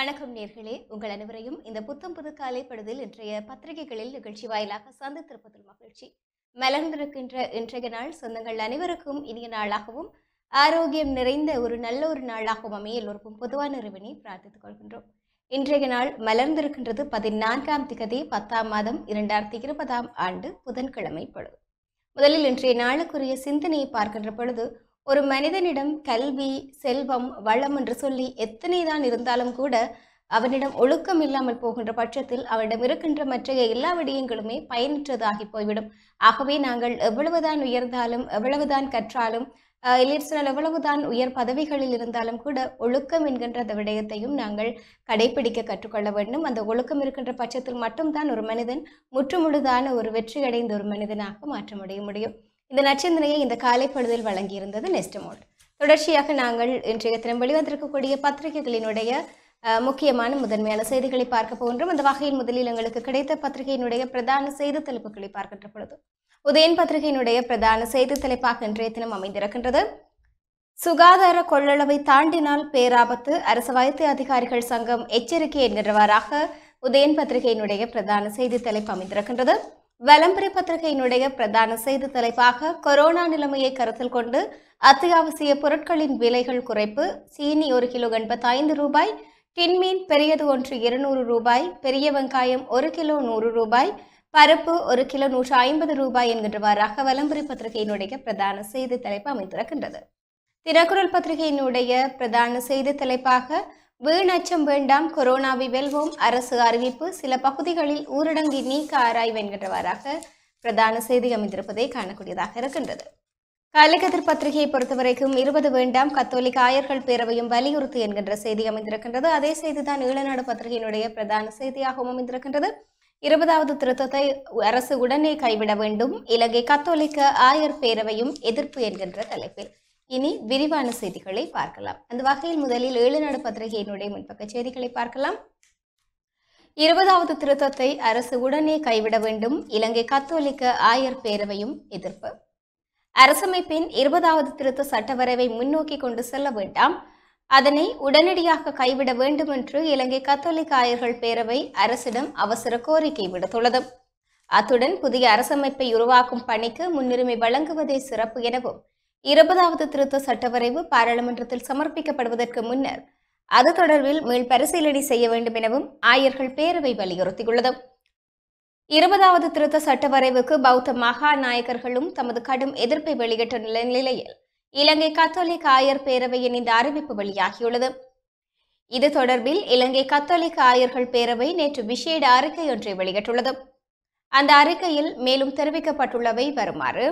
வணக்கம் நேர்களே உங்கள் அனைவரையும் இந்த புத்தம் புது காலை பொழுதில் இன்றைய பத்திரிகைகளில் நிகழ்ச்சி வாயிலாக சந்தித்திருப்பதில் மகிழ்ச்சி மலர்ந்திருக்கின்ற இன்றைய நாள் சொந்தங்கள் அனைவருக்கும் இனிய நாளாகவும் ஆரோக்கியம் நிறைந்த ஒரு நல்ல ஒரு நாளாகவும் அமைய எல்லோருக்கும் பொதுவான இறைவனை பிரார்த்தித்துக் கொள்கின்றோம் இன்றைய நாள் மலர்ந்திருக்கின்றது பதினான்காம் திகதி பத்தாம் மாதம் இரண்டாயிரத்தி இருபதாம் ஆண்டு புதன்கிழமை பொழுது முதலில் இன்றைய நாளுக்குரிய சிந்தனையை பார்க்கின்ற பொழுது ஒரு மனிதனிடம் கல்வி செல்வம் வளம் என்று சொல்லி எத்தனை தான் இருந்தாலும் கூட அவனிடம் ஒழுக்கம் இல்லாமல் போகின்ற பட்சத்தில் அவனிடம் இருக்கின்ற மற்ற எல்லா விடயங்களுமே பயனற்றதாகி போய்விடும் ஆகவே நாங்கள் எவ்வளவுதான் உயர்ந்தாலும் எவ்வளவுதான் கற்றாலும் ஆஹ் இல்லை சொன்னால் எவ்வளவுதான் உயர் பதவிகளில் இருந்தாலும் கூட ஒழுக்கம் என்கின்ற அந்த விடயத்தையும் நாங்கள் கடைபிடிக்க கற்றுக்கொள்ள வேண்டும் அந்த ஒழுக்கம் இருக்கின்ற பட்சத்தில் மட்டும்தான் ஒரு மனிதன் முற்றுமுழுதான ஒரு வெற்றி அடைந்த ஒரு மனிதனாக மாற்றமடைய முடியும் இந்த நச்சந்திரையை இந்த காலை பொழுதில் வழங்கியிருந்தது நெஸ்டமோட் தொடர்ச்சியாக நாங்கள் இன்றைய தினம் வெளிவந்திருக்கக்கூடிய பத்திரிகைகளினுடைய அஹ், முக்கியமான முதன்மையான செய்திகளை பார்க்க போகின்றோம் அந்த வகையில் முதலில் எங்களுக்கு கிடைத்த பத்திரிகையினுடைய பிரதான செய்தி தலைப்புகளை பார்க்கின்ற பொழுது உதயன் பத்திரிகையினுடைய பிரதான செய்தி தலைப்பாக இன்றைய தினம் அமைந்திருக்கின்றது சுகாதார கொள்ளளவை தாண்டினால் பேராபத்து அரசு வைத்திய அதிகாரிகள் சங்கம் எச்சரிக்கை என்கிறவாறாக உதயன் பத்திரிகையினுடைய பிரதான செய்தி தலைப்பு அமைந்திருக்கின்றது வலம்புரி பத்திரிகையினுடைய பிரதான செய்தி தலைப்பாக கொரோனா நிலைமையை கருத்தில் கொண்டு அத்தியாவசிய பொருட்களின் விலைகள் குறைப்பு சீனி ஒரு கிலோ எண்பத்தைந்து ரூபாய் டின்மீன் பெரியது ஒன்று இருநூறு ரூபாய் பெரிய வெங்காயம் ஒரு கிலோ நூறு ரூபாய் பருப்பு ஒரு கிலோ நூற்று ஐம்பது ரூபாய் என்கின்றவாறாக வலம்புரி பத்திரிகையினுடைய பிரதான செய்தி தலைப்பு அமைந்திருக்கின்றது தினக்குரல் பத்திரிகையினுடைய பிரதான செய்தி தலைப்பாக வீணச்சம் வேண்டாம் கொரோனாவை வெல்வோம் அரசு அறிவிப்பு சில பகுதிகளில் ஊரடங்கை நீக்க ஆராய்வு என்கின்றவாறாக பிரதான செய்தி அமைந்திருப்பதை காணக்கூடியதாக இருக்கின்றது காலைக்கதிர் பத்திரிகையை பொறுத்தவரைக்கும் இருபது வேண்டாம் கத்தோலிக்க ஆயர்கள் பேரவையும் வலியுறுத்து என்கின்ற செய்தி அமைந்திருக்கின்றது அதே செய்திதான் ஈழநாடு பத்திரிகையினுடைய பிரதான செய்தியாகவும் அமைந்திருக்கின்றது இருபதாவது திருத்தத்தை அரசு உடனே கைவிட வேண்டும் இலங்கை கத்தோலிக்க ஆயர் பேரவையும் எதிர்ப்பு என்கின்ற தலைப்பில் இனி விரிவான செய்திகளை பார்க்கலாம் அந்த வகையில் முதலில் ஏழுநாடு பத்திரிகையினுடைய முன்பக்க செய்திகளை பார்க்கலாம் இருபதாவது திருத்தத்தை அரசு உடனே கைவிட வேண்டும் இலங்கை கத்தோலிக்க ஆயர் பேரவையும் எதிர்ப்பு அரசமைப்பின் இருபதாவது திருத்த சட்டவரைவை முன்னோக்கி கொண்டு செல்ல வேண்டாம் அதனை உடனடியாக கைவிட வேண்டும் என்று இலங்கை கத்தோலிக்க ஆயர்கள் பேரவை அரசிடம் அவசர கோரிக்கை விடுத்துள்ளது அத்துடன் புதிய அரசமைப்பை உருவாக்கும் பணிக்கு முன்னுரிமை வழங்குவதே சிறப்பு எனவும் இருபதாவது திருத்த சட்டவரைவு பாராளுமன்றத்தில் சமர்ப்பிக்கப்படுவதற்கு முன்னர் அது தொடர்பில் மீள் பரிசீலனை செய்ய வேண்டும் எனவும் ஆயர்கள் பேரவை வலியுறுத்தியுள்ளது இருபதாவது திருத்த சட்ட வரைவுக்கு பௌத்த மகா நாயகர்களும் தமது கடும் எதிர்ப்பை வெளியிட்ட நிலை- நிலையில் இலங்கை கத்தோலிக்க ஆயர் பேரவையின் இந்த அறிவிப்பு வெளியாகியுள்ளது இது தொடர்பில் இலங்கை கத்தோலிக்க ஆயர்கள் பேரவை நேற்று விசேட அறிக்கை ஒன்றை வெளியிட்டுள்ளது அந்த அறிக்கையில் மேலும் தெரிவிக்கப்பட்டுள்ளவை வருமாறு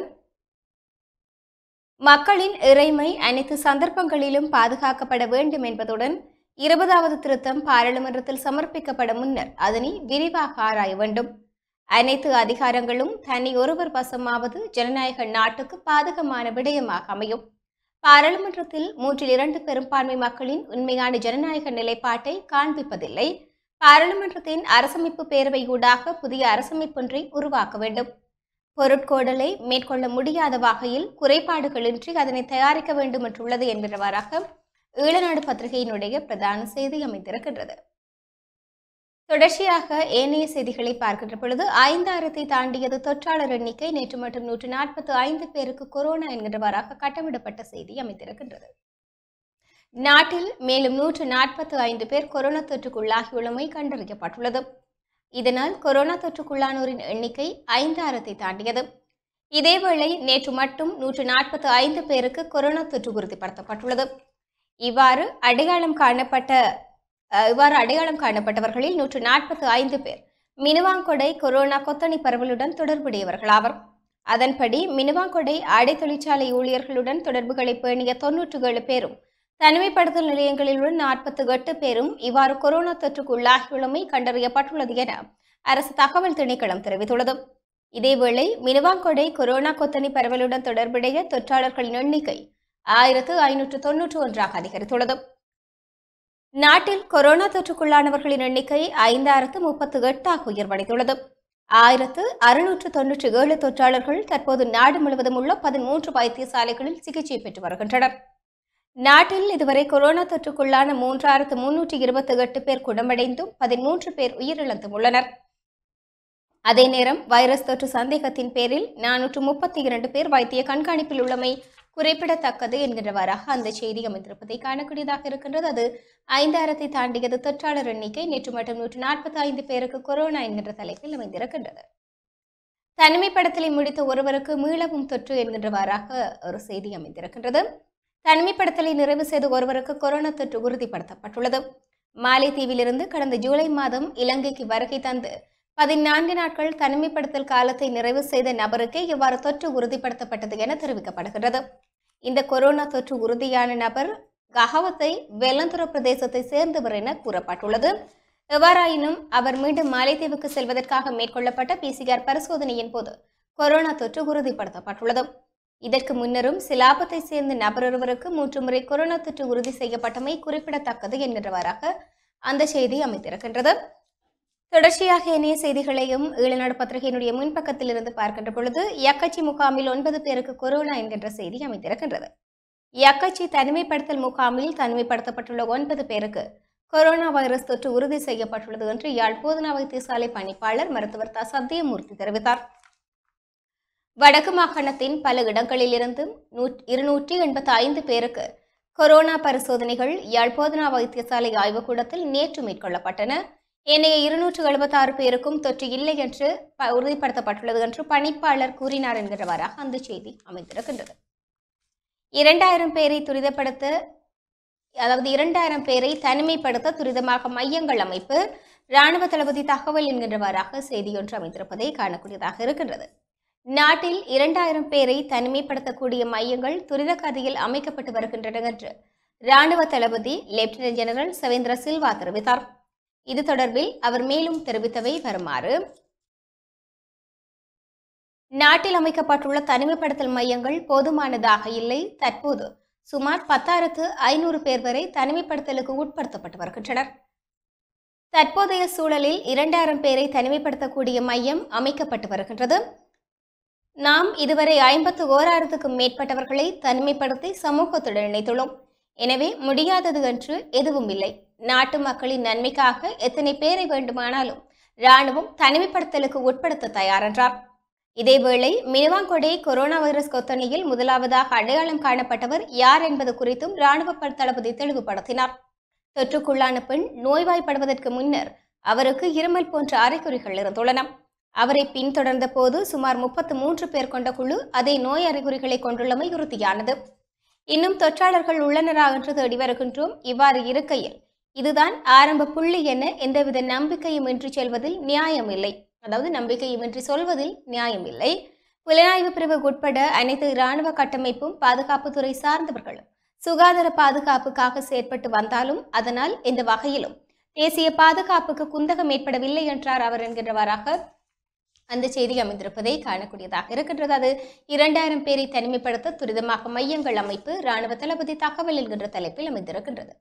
மக்களின் இறைமை அனைத்து சந்தர்ப்பங்களிலும் பாதுகாக்கப்பட வேண்டும் என்பதுடன் இருபதாவது திருத்தம் பாராளுமன்றத்தில் சமர்ப்பிக்கப்பட முன்னர் அதனை விரிவாக ஆராய வேண்டும் அனைத்து அதிகாரங்களும் தனி ஒருவர் வசமாவது ஜனநாயக நாட்டுக்கு பாதகமான விடயமாக அமையும் பாராளுமன்றத்தில் மூன்றில் இரண்டு பெரும்பான்மை மக்களின் உண்மையான ஜனநாயக நிலைப்பாட்டை காண்பிப்பதில்லை பாராளுமன்றத்தின் அரசமைப்பு பேரவை ஊடாக புதிய அரசமைப்பொன்றை உருவாக்க வேண்டும் பொருட்கோடலை மேற்கொள்ள முடியாத வகையில் குறைபாடுகளின்றி அதனை தயாரிக்க வேண்டும் என்றுள்ளது என்கிறவாறாக ஈழநாடு பத்திரிகையினுடைய பிரதான செய்தி அமைந்திருக்கின்றது தொடர்ச்சியாக ஏனைய செய்திகளை பார்க்கின்ற பொழுது ஐந்தாயிரத்தை தாண்டியது தொற்றாளர் எண்ணிக்கை நேற்று மட்டும் நூற்று நாற்பத்தி ஐந்து பேருக்கு கொரோனா என்கிறவாறாக கட்டமிடப்பட்ட செய்தி அமைந்திருக்கின்றது நாட்டில் மேலும் நூற்று நாற்பத்தி ஐந்து பேர் கொரோனா தொற்றுக்குள்ளாகியுள்ளமை கண்டறியப்பட்டுள்ளது இதனால் கொரோனா தொற்றுக்குள்ளானோரின் எண்ணிக்கை ஐந்தாயிரத்தை தாண்டியது இதேவேளை நேற்று மட்டும் நூற்று நாற்பத்தி ஐந்து பேருக்கு கொரோனா தொற்று உறுதிப்படுத்தப்பட்டுள்ளது இவ்வாறு அடையாளம் காணப்பட்ட அஹ், இவ்வாறு அடையாளம் காணப்பட்டவர்களில் நூற்று நாற்பத்தி ஐந்து பேர் மினுவாங்கொடை கொரோனா கொத்தணி பரவலுடன் தொடர்புடையவர்களாவர் அதன்படி மினுவாங்கொடை ஆடை தொழிற்சாலை ஊழியர்களுடன் தொடர்புகளை பேணிய தொன்னூற்று ஏழு பேரும் தனிமைப்படுத்தல் நிலையங்களில் உள்ள நாற்பத்தி எட்டு பேரும் இவ்வாறு கொரோனா தொற்றுக்கு உள்ளாகியுள்ளமை கண்டறியப்பட்டுள்ளது என அரசு தகவல் திணைக்களம் தெரிவித்துள்ளது இதேவேளை மினுவாங்கொடை கொரோனா கொத்தணி பரவலுடன் தொடர்புடைய தொற்றாளர்களின் எண்ணிக்கை ஆயிரத்து ஐநூற்று தொன்னூற்று ஒன்றாக அதிகரித்துள்ளது நாட்டில் கொரோனா தொற்றுக்குள்ளானவர்களின் எண்ணிக்கை ஐந்தாயிரத்து முப்பத்து எட்டாக உயர்வடைந்துள்ளது ஆயிரத்து அறுநூற்று தொன்னூற்றி ஏழு தொற்றாளர்கள் தற்போது நாடு முழுவதும் உள்ள பதிமூன்று வைத்தியசாலைகளில் சிகிச்சை பெற்று வருகின்றனர் நாட்டில் இதுவரை கொரோனா தொற்றுக்குள்ளான மூன்றாயிரத்து முன்னூற்றி இருபத்தி எட்டு பேர் குணமடைந்தும் பதிமூன்று பேர் உயிரிழந்தும் உள்ளனர் அதே நேரம் வைரஸ் தொற்று சந்தேகத்தின் பேரில் நானூற்று முப்பத்தி இரண்டு பேர் வைத்திய கண்காணிப்பில் உள்ளமை குறிப்பிடத்தக்கது என்கின்றவாறாக அந்த செய்தி அமைந்திருப்பதை காணக்கூடியதாக இருக்கின்றது அது ஐந்தாயிரத்தை தாண்டியது தொற்றாளர் எண்ணிக்கை நேற்று மட்டும் நூற்று நாற்பத்தி ஐந்து பேருக்கு கொரோனா என்கின்ற தலைப்பில் அமைந்திருக்கின்றது தனிமைப்படுத்தலை முடித்த ஒருவருக்கு மீளவும் தொற்று என்கின்றவாறாக ஒரு செய்தி அமைந்திருக்கின்றது தனிமைப்படுத்தலை நிறைவு செய்த ஒருவருக்கு கொரோனா தொற்று உறுதிப்படுத்தப்பட்டுள்ளது மாலைத்தீவிலிருந்து கடந்த ஜூலை மாதம் இலங்கைக்கு வருகை தந்து பதினான்கு நாட்கள் தனிமைப்படுத்தல் காலத்தை நிறைவு செய்த நபருக்கே இவ்வாறு தொற்று உறுதிப்படுத்தப்பட்டது என தெரிவிக்கப்படுகிறது இந்த கொரோனா தொற்று உறுதியான நபர் கஹவத்தை வெள்ளந்துற பிரதேசத்தை சேர்ந்தவர் என கூறப்பட்டுள்ளது எவ்வாறாயினும் அவர் மீண்டும் மாலைத்தீவுக்கு செல்வதற்காக மேற்கொள்ளப்பட்ட பிசிஆர் பரிசோதனையின் போது கொரோனா தொற்று உறுதிப்படுத்தப்பட்டுள்ளது இதற்கு முன்னரும் சிலாபத்தை சேர்ந்த நபர் ஒருவருக்கு மூன்று முறை கொரோனா தொற்று உறுதி செய்யப்பட்டமை குறிப்பிடத்தக்கது என்கின்றவாறாக அந்த செய்தி அமைத்திருக்கின்றது தொடர்ச்சியாக இணைய செய்திகளையும் ஈழநாடு பத்திரிகையினுடைய முன்பக்கத்தில் இருந்து பார்க்கின்ற பொழுது யக்கச்சி முகாமில் ஒன்பது பேருக்கு கொரோனா என்கின்ற செய்தி அமைந்திருக்கின்றது யக்கச்சி தனிமைப்படுத்தல் முகாமில் தனிமைப்படுத்தப்பட்டுள்ள ஒன்பது பேருக்கு கொரோனா வைரஸ் தொற்று உறுதி செய்யப்பட்டுள்ளது என்று யாழ் போதனா வைத்தியசாலை பணிப்பாளர் மருத்துவர் த சத்தியமூர்த்தி தெரிவித்தார் வடக்கு மாகாணத்தின் பல இடங்களிலிருந்தும் நூற் இருநூற்றி எண்பத்தி ஐந்து பேருக்கு கொரோனா பரிசோதனைகள் யாழ் போதனா வைத்தியசாலை ஆய்வுக்கூடத்தில் நேற்று மேற்கொள்ளப்பட்டன ஏனைய இருநூற்று எழுபத்தாறு பேருக்கும் தொற்று இல்லை என்று ப- உறுதிப்படுத்தப்பட்டுள்ளது என்று பணிப்பாளர் கூறினார் என்கிறவாறாக அந்த செய்தி அமைந்திருக்கின்றது இரண்டாயிரம் பேரை துரிதப்படுத்த அதாவது இரண்டாயிரம் பேரை தனிமைப்படுத்த துரிதமாக மையங்கள் அமைப்பு இராணுவ தளபதி தகவல் என்கின்றவாறாக செய்தியொன்று அமைந்திருப்பதை காணக்கூடியதாக இருக்கின்றது நாட்டில் இரண்டாயிரம் பேரை தனிமைப்படுத்தக்கூடிய மையங்கள் துரித கதியில் அமைக்கப்பட்டு வருகின்றன என்று இராணுவ தளபதி லெப்டினன்ட் ஜெனரல் சவேந்திர சில்வா தெரிவித்தார் இது தொடர்பில் அவர் மேலும் தெரிவித்தவை வருமாறு நாட்டில் அமைக்கப்பட்டுள்ள தனிமைப்படுத்தல் மையங்கள் போதுமானதாக இல்லை தற்போது சுமார் பத்தாயிரத்து ஐநூறு பேர் வரை தனிமைப்படுத்தலுக்கு உட்படுத்தப்பட்டு வருகின்றனர் தற்போதைய சூழலில் இரண்டாயிரம் பேரை தனிமைப்படுத்தக்கூடிய மையம் அமைக்கப்பட்டு வருகின்றது நாம் இதுவரை ஐம்பத்து ஓராயிரத்துக்கும் மேற்பட்டவர்களை தனிமைப்படுத்தி சமூகத்துடன் இணைத்துள்ளோம் எனவே முடியாதது என்று எதுவும் இல்லை நாட்டு மக்களின் நன்மைக்காக எத்தனை பேரை வேண்டுமானாலும் இராணுவம் தனிமைப்படுத்தலுக்கு உட்படுத்த தயார் என்றார் இதேவேளை மினுவாங்கொடை கொரோனா வைரஸ் கொத்தணியில் முதலாவதாக அடையாளம் காணப்பட்டவர் யார் என்பது குறித்தும் இராணுவ ப- தளபதி தெளிவுபடுத்தினார் தொற்றுக்குள்ளான பெண் நோய்வாய்ப்படுவதற்கு முன்னர் அவருக்கு இருமல் போன்ற அறிகுறிகள் இருந்துள்ளன அவரை பின்தொடர்ந்த போது சுமார் முப்பத்து மூன்று பேர் கொண்ட குழு அதே நோய் அறிகுறிகளை கொண்டுள்ளமை உறுதியானது இன்னும் தொற்றாளர்கள் உள்ளனரா என்று தேடி வருகின்றோம் இவ்வாறு இருக்கையில் இதுதான் ஆரம்ப புள்ளி என எந்தவித நம்பிக்கையும் இன்றி செல்வதில் நியாயம் இல்லை அதாவது நம்பிக்கையும் இன்றி சொல்வதில் நியாயம் இல்லை புலனாய்வு பிரிவுக்கு உட்பட அனைத்து இராணுவ கட்டமைப்பும் பாதுகாப்புத்துறை சார்ந்தவர்களும் சுகாதார பாதுகாப்புக்காக செயற்பட்டு வந்தாலும் அதனால் எந்த வகையிலும் தேசிய பாதுகாப்புக்கு குந்தகம் ஏற்படவில்லை என்றார் அவர் என்கின்றவாறாக அந்த செய்தி அமைந்திருப்பதை காணக்கூடியதாக இருக்கின்றது அது இரண்டாயிரம் பேரை தனிமைப்படுத்த துரிதமாக மையங்கள் அமைப்பு இராணுவ தளபதி தகவல் என்கின்ற தலைப்பில் அமைந்திருக்கின்றது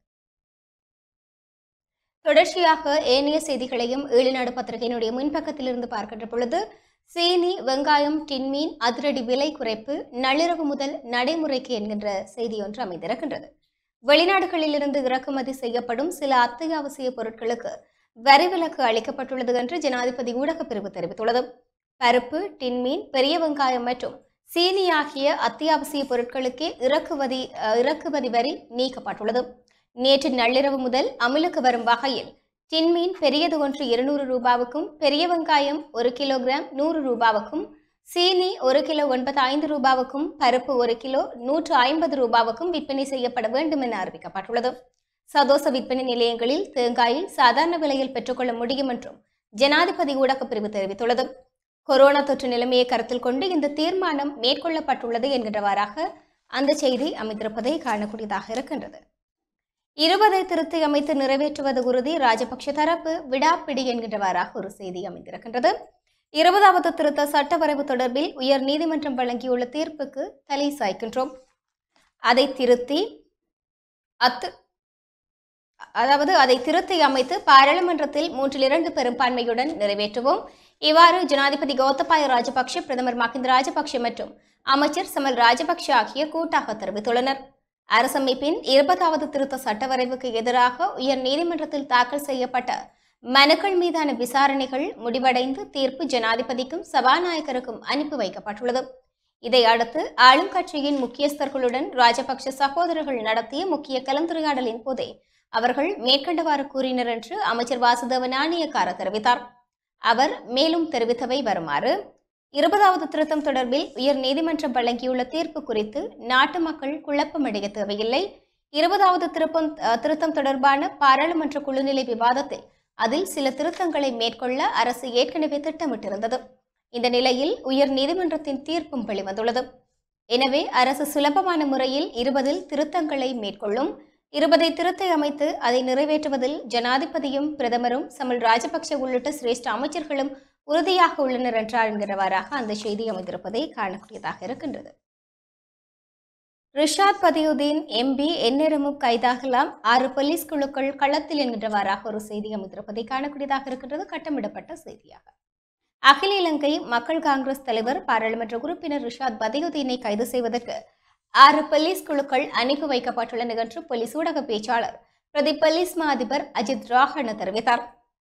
தொடர்ச்சியாக ஏனைய செய்திகளையும் ஈழநாடு பத்திரிகையினுடைய முன்பக்கத்திலிருந்து பார்க்கின்ற பொழுது சீனி வெங்காயம் டின்மீன் அதிரடி விலை குறைப்பு நள்ளிரவு முதல் நடைமுறைக்கு என்கின்ற செய்தி ஒன்று அமைந்திருக்கின்றது வெளிநாடுகளிலிருந்து இறக்குமதி செய்யப்படும் சில அத்தியாவசிய பொருட்களுக்கு வரி விலக்கு அளிக்கப்பட்டுள்ளது என்று ஜனாதிபதி ஊடகப் பிரிவு தெரிவித்துள்ளது பருப்பு டின்மீன் பெரிய வெங்காயம் மற்றும் சீனி ஆகிய அத்தியாவசிய பொருட்களுக்கே இறக்குமதி அஹ், இறக்குமதி வரி நீக்கப்பட்டுள்ளது நேற்று நள்ளிரவு முதல் அமலுக்கு வரும் வகையில் டின்மீன் பெரியது ஒன்று இருநூறு ரூபாவுக்கும் பெரிய வெங்காயம் ஒரு கிலோகிராம் நூறு ரூபாவுக்கும் சீனி ஒரு கிலோ ஒன்பது ஐந்து ரூபாவுக்கும் பருப்பு ஒரு கிலோ நூற்று ஐம்பது ரூபாவுக்கும் விற்பனை செய்யப்பட வேண்டும் என அறிவிக்கப்பட்டுள்ளது சதோச விற்பனை நிலையங்களில் தேங்காயை சாதாரண விலையில் பெற்றுக்கொள்ள முடியும் என்றும் ஜனாதிபதி ஊடகப் பிரிவு தெரிவித்துள்ளது கொரோனா தொற்று நிலைமையை கருத்தில் கொண்டு இந்த தீர்மானம் மேற்கொள்ளப்பட்டுள்ளது என்கின்றவாறாக அந்த செய்தி அமைந்திருப்பதை காணக்கூடியதாக இருக்கின்றது இருபதை திருத்தி அமைத்து நிறைவேற்றுவது உறுதி ராஜபக்ஷ தரப்பு விடாப்பிடி என்கின்றவாறாக ஒரு செய்தி அமைந்திருக்கின்றது இருபதாவது திருத்த சட்ட வரைவு தொடர்பில் உயர் நீதிமன்றம் வழங்கியுள்ள தீர்ப்புக்கு தலை சாய்க்கின்றோம் அதை திருத்தி அத்து அதாவது அதை திருத்தி அமைத்து பாராளுமன்றத்தில் மூன்றில் இரண்டு பெரும்பான்மையுடன் நிறைவேற்றுவோம் இவ்வாறு ஜனாதிபதி கோத்தபாய ராஜபக்ஷ பிரதமர் மஹிந்த ராஜபக்ஷ மற்றும் அமைச்சர் சமல் ராஜபக்ஷ ஆகிய கூட்டாக தெரிவித்துள்ளனர் அரசமைப்பின் இருபதாவது திருத்த சட்ட வரைவுக்கு எதிராக உயர் நீதிமன்றத்தில் தாக்கல் செய்யப்பட்ட மனுக்கள் மீதான விசாரணைகள் முடிவடைந்து தீர்ப்பு ஜனாதிபதிக்கும் சபாநாயகருக்கும் அனுப்பி வைக்கப்பட்டுள்ளது இதை அடுத்து ஆளும் கட்சியின் முக்கியஸ்தர்களுடன் ராஜபக்ஷ சகோதரர்கள் நடத்திய முக்கிய கலந்துரையாடலின் போதே அவர்கள் மேற்கண்டவாறு கூறினர் என்று அமைச்சர் வாசுதேவ நாணயக்கார தெரிவித்தார் அவர் மேலும் தெரிவித்தவை வருமாறு இருபதாவது திருத்தம் தொடர்பில் உயர் நீதிமன்றம் வழங்கியுள்ள தீர்ப்பு குறித்து நாட்டு மக்கள் குழப்பமடைய தேவையில்லை இருபதாவது திருப்பம் அஹ், திருத்தம் தொடர்பான பாராளுமன்ற குழுநிலை விவாதத்தில் அதில் சில திருத்தங்களை மேற்கொள்ள அரசு ஏற்கனவே திட்டமிட்டிருந்தது இந்த நிலையில் உயர் நீதிமன்றத்தின் தீர்ப்பும் வெளிவந்துள்ளது எனவே அரசு சுலபமான முறையில் இருபதில் திருத்தங்களை மேற்கொள்ளும் இருபதை திருத்தை அமைத்து அதை நிறைவேற்றுவதில் ஜனாதிபதியும் பிரதமரும் சமல் ராஜபக்ஷ உள்ளிட்ட சிரேஷ்ட அமைச்சர்களும் உறுதியாக உள்ளனர் என்றார் என்கிறவாறாக அந்த செய்தி அமைந்திருப்பதை காணக்கூடியதாக இருக்கின்றது ரிஷாத் பதியுதீன் எம்பி எந்நேரமும் கைதாகலாம் ஆறு போலீஸ் குழுக்கள் களத்தில் என்கின்றவாறாக ஒரு செய்தி அமைந்திருப்பதை காணக்கூடியதாக இருக்கின்றது கட்டமிடப்பட்ட செய்தியாக அகில இலங்கை மக்கள் காங்கிரஸ் தலைவர் பாராளுமன்ற உறுப்பினர் ரிஷாத் பதியுதீனை கைது செய்வதற்கு ஆறு போலீஸ் குழுக்கள் அனுப்பி வைக்கப்பட்டுள்ளன என்று போலீஸ் ஊடக பேச்சாளர் பிரதி போலீஸ் மா அதிபர் அஜித் ராஹன தெரிவித்தார்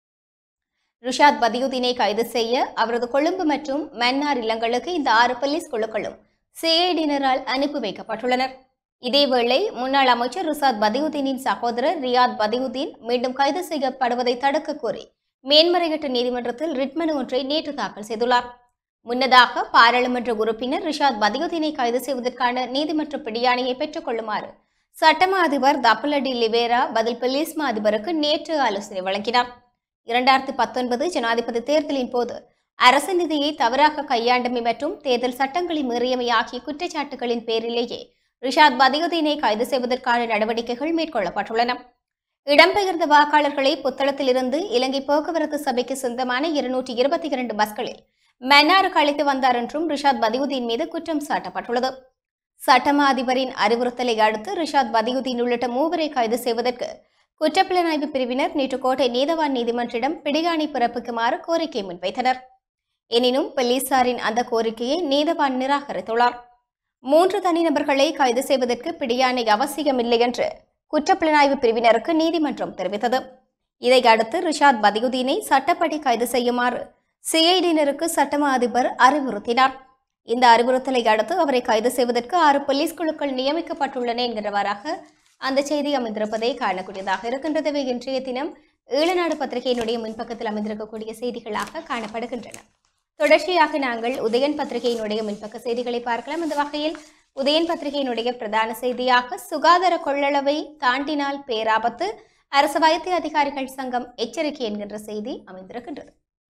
ரிஷாத் பதியுதீனை கைது செய்ய அவரது கொழும்பு மற்றும் மன்னார் இல்லங்களுக்கு இந்த ஆறு போலீஸ் குழுக்களும் சிஐடியினரால் அனுப்பி வைக்கப்பட்டுள்ளனர் இதேவேளை முன்னாள் அமைச்சர் ரிசாத் பதியுதீனின் சகோதரர் ரியாத் பதியுதீன் மீண்டும் கைது செய்யப்படுவதை தடுக்க கோரி மேன்முறையீட்டு நீதிமன்றத்தில் ரிட் மனு ஒன்றை நேற்று தாக்கல் செய்துள்ளார் முன்னதாக பாராளுமன்ற உறுப்பினர் ரிஷாத் பதியுதீனை கைது செய்வதற்கான நீதிமன்ற பிடியாணையை பெற்றுக் கொள்ளுமாறு சட்டமா அதிபர் தப்பலடி லிவேரா பதில் போலீஸ் மா அதிபருக்கு நேற்று ஆலோசனை வழங்கினார் இரண்டாயிரத்தி பத்தொன்பது ஜனாதிபதி தேர்தலின் போது அரசு நிதியை தவறாக கையாண்டமை மற்றும் தேர்தல் சட்டங்களை மீறியமை ஆகிய குற்றச்சாட்டுகளின் பேரிலேயே ரிஷாத் பதியுதீனை கைது செய்வதற்கான நடவடிக்கைகள் மேற்கொள்ளப்பட்டுள்ளன இடம்பெயர்ந்த வாக்காளர்களை புத்தளத்திலிருந்து இலங்கை போக்குவரத்து சபைக்கு சொந்தமான இருநூற்றி இருபத்தி இரண்டு பஸ்களில் மன்னாருக்கு அழைத்து வந்தார் என்றும் ரிஷாத் பதியுதீன் மீது குற்றம் சாட்டப்பட்டுள்ளது சட்டமா அதிபரின் அறிவுறுத்தலை அடுத்து ரிஷாத் பதியுதீன் உள்ளிட்ட மூவரை கைது செய்வதற்கு குற்றப்புலனாய்வு பிரிவினர் நேற்று கோட்டை நீதவான் நீதிமன்றிடம் பிடியாணை பிறப்பிக்குமாறு கோரிக்கை முன்வைத்தனர் எனினும் போலீசாரின் அந்த கோரிக்கையை நீதவான் நிராகரித்துள்ளார் மூன்று தனிநபர்களை கைது செய்வதற்கு பிடியாணை அவசியமில்லை என்று குற்றப்புலனாய்வு பிரிவினருக்கு நீதிமன்றம் தெரிவித்தது இதை அடுத்து ரிஷாத் பதியுதீனை சட்டப்படி கைது செய்யுமாறு சிஐடியினருக்கு சட்டமா அதிபர் அறிவுறுத்தினார் இந்த அறிவுறுத்தலை அடுத்து அவரை கைது செய்வதற்கு ஆறு போலீஸ் குழுக்கள் நியமிக்கப்பட்டுள்ளன என்கிறவாறாக அந்த செய்தி அமைந்திருப்பதை காணக்கூடியதாக இருக்கின்றது இன்றைய தினம் ஈழநாடு பத்திரிகையினுடைய முன்பக்கத்தில் அமைந்திருக்கக்கூடிய செய்திகளாக காணப்படுகின்றன தொடர்ச்சியாக நாங்கள் உதயன் பத்திரிகையினுடைய முன்பக்க செய்திகளை பார்க்கலாம் இந்த வகையில் உதயன் பத்திரிகையினுடைய பிரதான செய்தியாக சுகாதார கொள்ளளவை தாண்டினால் பேராபத்து அரசு வைத்திய அதிகாரிகள் சங்கம் எச்சரிக்கை என்கின்ற செய்தி அமைந்திருக்கின்றது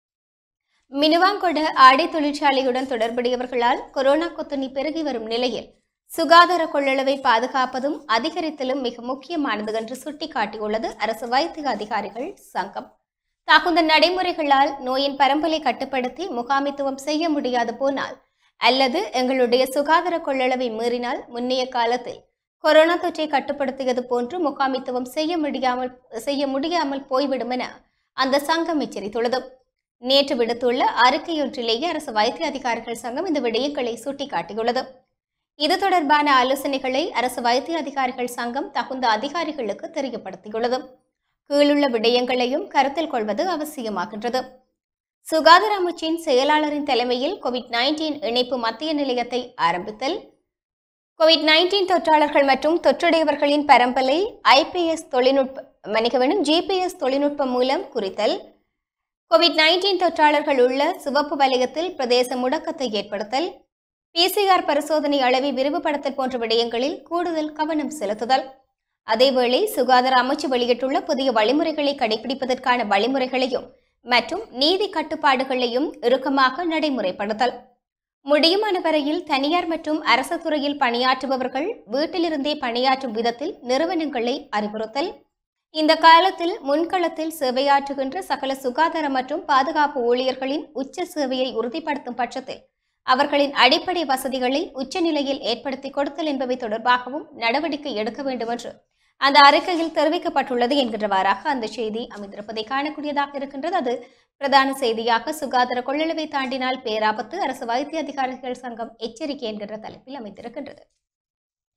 மினுவாங்கொட ஆடை தொழிற்சாலையுடன் தொடர்புடையவர்களால் கொரோனா கொத்தணி பெருகி வரும் நிலையில் சுகாதார கொள்ளளவை பாதுகாப்பதும் அதிகரித்தலும் மிக முக்கியமானது என்று சுட்டிக்காட்டியுள்ளது அரசு வைத்திய அதிகாரிகள் சங்கம் தகுந்த நடைமுறைகளால் நோயின் பரம்பலை கட்டுப்படுத்தி முகாமித்துவம் செய்ய முடியாது போனால் அல்லது எங்களுடைய சுகாதார கொள்ளளவை மீறினால் முன்னைய காலத்தில் கொரோனா தொற்றை கட்டுப்படுத்தியது போன்று முகாமித்துவம் செய்ய முடியாமல் செய்ய முடியாமல் போய்விடும் என அந்த சங்கம் எச்சரித்துள்ளது நேற்று விடுத்துள்ள அறிக்கையொன்றிலேயே அரசு வைத்திய அதிகாரிகள் சங்கம் இந்த விடயங்களை சுட்டிக்காட்டியுள்ளது இது தொடர்பான ஆலோசனைகளை அரசு வைத்திய அதிகாரிகள் சங்கம் தகுந்த அதிகாரிகளுக்கு தெரியப்படுத்தியுள்ளது கீழுள்ள விடயங்களையும் கருத்தில் கொள்வது அவசியமாகின்றது சுகாதார அமைச்சின் செயலாளரின் தலைமையில் கோவிட் நைன்டீன் இணைப்பு மத்திய நிலையத்தை ஆரம்பித்தல் கோவிட் நைன்டீன் தொற்றாளர்கள் மற்றும் தொற்றுடையவர்களின் பரம்பலை ஐபிஎஸ் தொழில்நுட்ப மன்னிக்க வேண்டும் ஜிபிஎஸ் தொழில்நுட்பம் மூலம் குறித்தல் கோவிட் நைன்டீன் தொற்றாளர்கள் உள்ள சிவப்பு வலயத்தில் பிரதேச முடக்கத்தை ஏற்படுத்தல் பிசிஆர் பரிசோதனை அளவை விரிவுபடுத்தல் போன்ற விடயங்களில் கூடுதல் கவனம் செலுத்துதல் அதேவேளை சுகாதார அமைச்சு வெளியிட்டுள்ள புதிய வழிமுறைகளை கடைபிடிப்பதற்கான வழிமுறைகளையும் மற்றும் நீதி கட்டுப்பாடுகளையும் இறுக்கமாக நடைமுறைப்படுத்தல் முடியுமான வரையில் தனியார் மற்றும் அரசு துறையில் பணியாற்றுபவர்கள் வீட்டிலிருந்தே பணியாற்றும் விதத்தில் நிறுவனங்களை அறிவுறுத்தல் இந்த காலத்தில் முன்களத்தில் சேவையாற்றுகின்ற சகல சுகாதார மற்றும் பாதுகாப்பு ஊழியர்களின் உச்ச சேவையை உறுதிப்படுத்தும் பட்சத்தில் அவர்களின் அடிப்படை வசதிகளை உச்சநிலையில் ஏற்படுத்தி கொடுத்தல் என்பவை தொடர்பாகவும் நடவடிக்கை எடுக்க வேண்டும் என்று அந்த அறிக்கையில் தெரிவிக்கப்பட்டுள்ளது என்கின்றவாறாக அந்த செய்தி அமைந்திருப்பதை காணக்கூடியதாக இருக்கின்றது அது பிரதான செய்தியாக சுகாதார கொள்ளளவை தாண்டினால் பேராபத்து அரசு வைத்திய அதிகாரிகள் சங்கம் எச்சரிக்கை என்கின்ற தலைப்பில் அமைந்திருக்கின்றது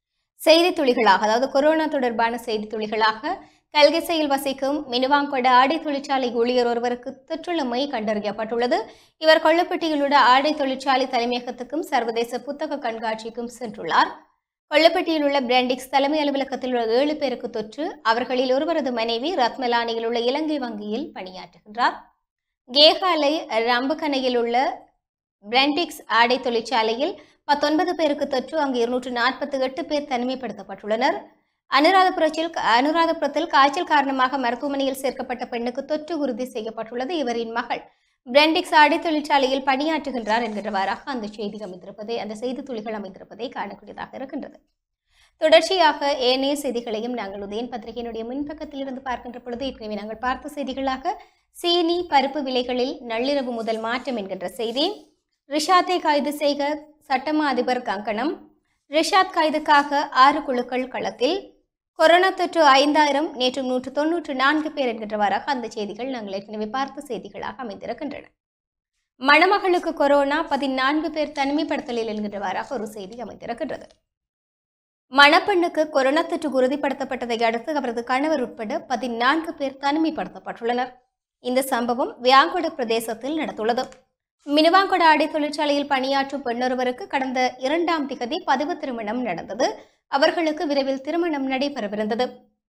செய்தி துளிகளாக அதாவது கொரோனா தொடர்பான செய்தி துளிகளாக கல்கிசையில் வசிக்கும் மினுவாங்கொட ஆடை தொழிற்சாலை ஊழியர் ஒருவருக்கு தொற்றுள்ளமை கண்டறியப்பட்டுள்ளது இவர் கொல்லப்பட்டியில் உள்ள ஆடை தொழிற்சாலை தலைமையகத்துக்கும் சர்வதேச புத்தக கண்காட்சிக்கும் சென்றுள்ளார் கொல்லப்பட்டியில் உள்ள பிராண்டிக்ஸ் தலைமை அலுவலகத்தில் உள்ள ஏழு பேருக்கு தொற்று அவர்களில் ஒருவரது மனைவி ரத்மலானியில் உள்ள இலங்கை வங்கியில் பணியாற்றுகின்றார் கேகாலை ரம்பகனையில் உள்ள பிராண்டிக்ஸ் ஆடை தொழிற்சாலையில் பத்தொன்பது பேருக்கு தொற்று அங்கு இருநூற்று நாற்பத்தி எட்டு பேர் தனிமைப்படுத்தப்பட்டுள்ளனர் அனுராதபுரத்தில் அனுராதபுரத்தில் காய்ச்சல் காரணமாக மருத்துவமனையில் சேர்க்கப்பட்ட பெண்ணுக்கு தொற்று உறுதி செய்யப்பட்டுள்ளது இவரின் மகள் பிரெண்டிக்ஸ் ஆடை தொழிற்சாலையில் பணியாற்றுகின்றார் என்கிறவாறாக அந்த செய்தி அமைந்திருப்பதை அந்த செய்தி துளிகள் அமைந்திருப்பதை காணக்கூடியதாக இருக்கின்றது தொடர்ச்சியாக ஏனைய செய்திகளையும் நாங்கள் உதயன் பத்திரிகையினுடைய முன்பக்கத்தில் இருந்து பார்க்கின்ற பொழுது ஏற்கனவே நாங்கள் பார்த்த செய்திகளாக சீனி பருப்பு விலைகளில் நள்ளிரவு முதல் மாற்றம் என்கின்ற செய்தி ரிஷாத்தை கைது செய்க சட்டமா அதிபர் கங்கணம் ரிஷாத் கைதுக்காக ஆறு குழுக்கள் களத்தில் கொரோனா தொற்று ஐந்தாயிரம் நேற்று நூற்று தொன்னூற்று நான்கு பேர் என்கின்றவாறாக அந்த செய்திகள் நாங்கள் ஏற்கனவே பார்த்த செய்திகளாக அமைந்திருக்கின்றன மணமகளுக்கு கொரோனா பதினான்கு பேர் தனிமைப்படுத்தலில் என்கின்றவாறாக ஒரு செய்தி அமைந்திருக்கின்றது மணப்பெண்ணுக்கு கொரோனா தொற்று உறுதிப்படுத்தப்பட்டதை அடுத்து அவரது கணவர் உட்பட பதினான்கு பேர் தனிமைப்படுத்தப்பட்டுள்ளனர் இந்த சம்பவம் வியாங்கொட பிரதேசத்தில் நடந்துள்ளது மினுவாங்கொட ஆடை தொழிற்சாலையில் பணியாற்றும் பெண்ணொருவருக்கு கடந்த இரண்டாம் திகதி பதிவு திருமணம் நடந்தது அவர்களுக்கு விரைவில் திருமணம் நடைபெறவிருந்தது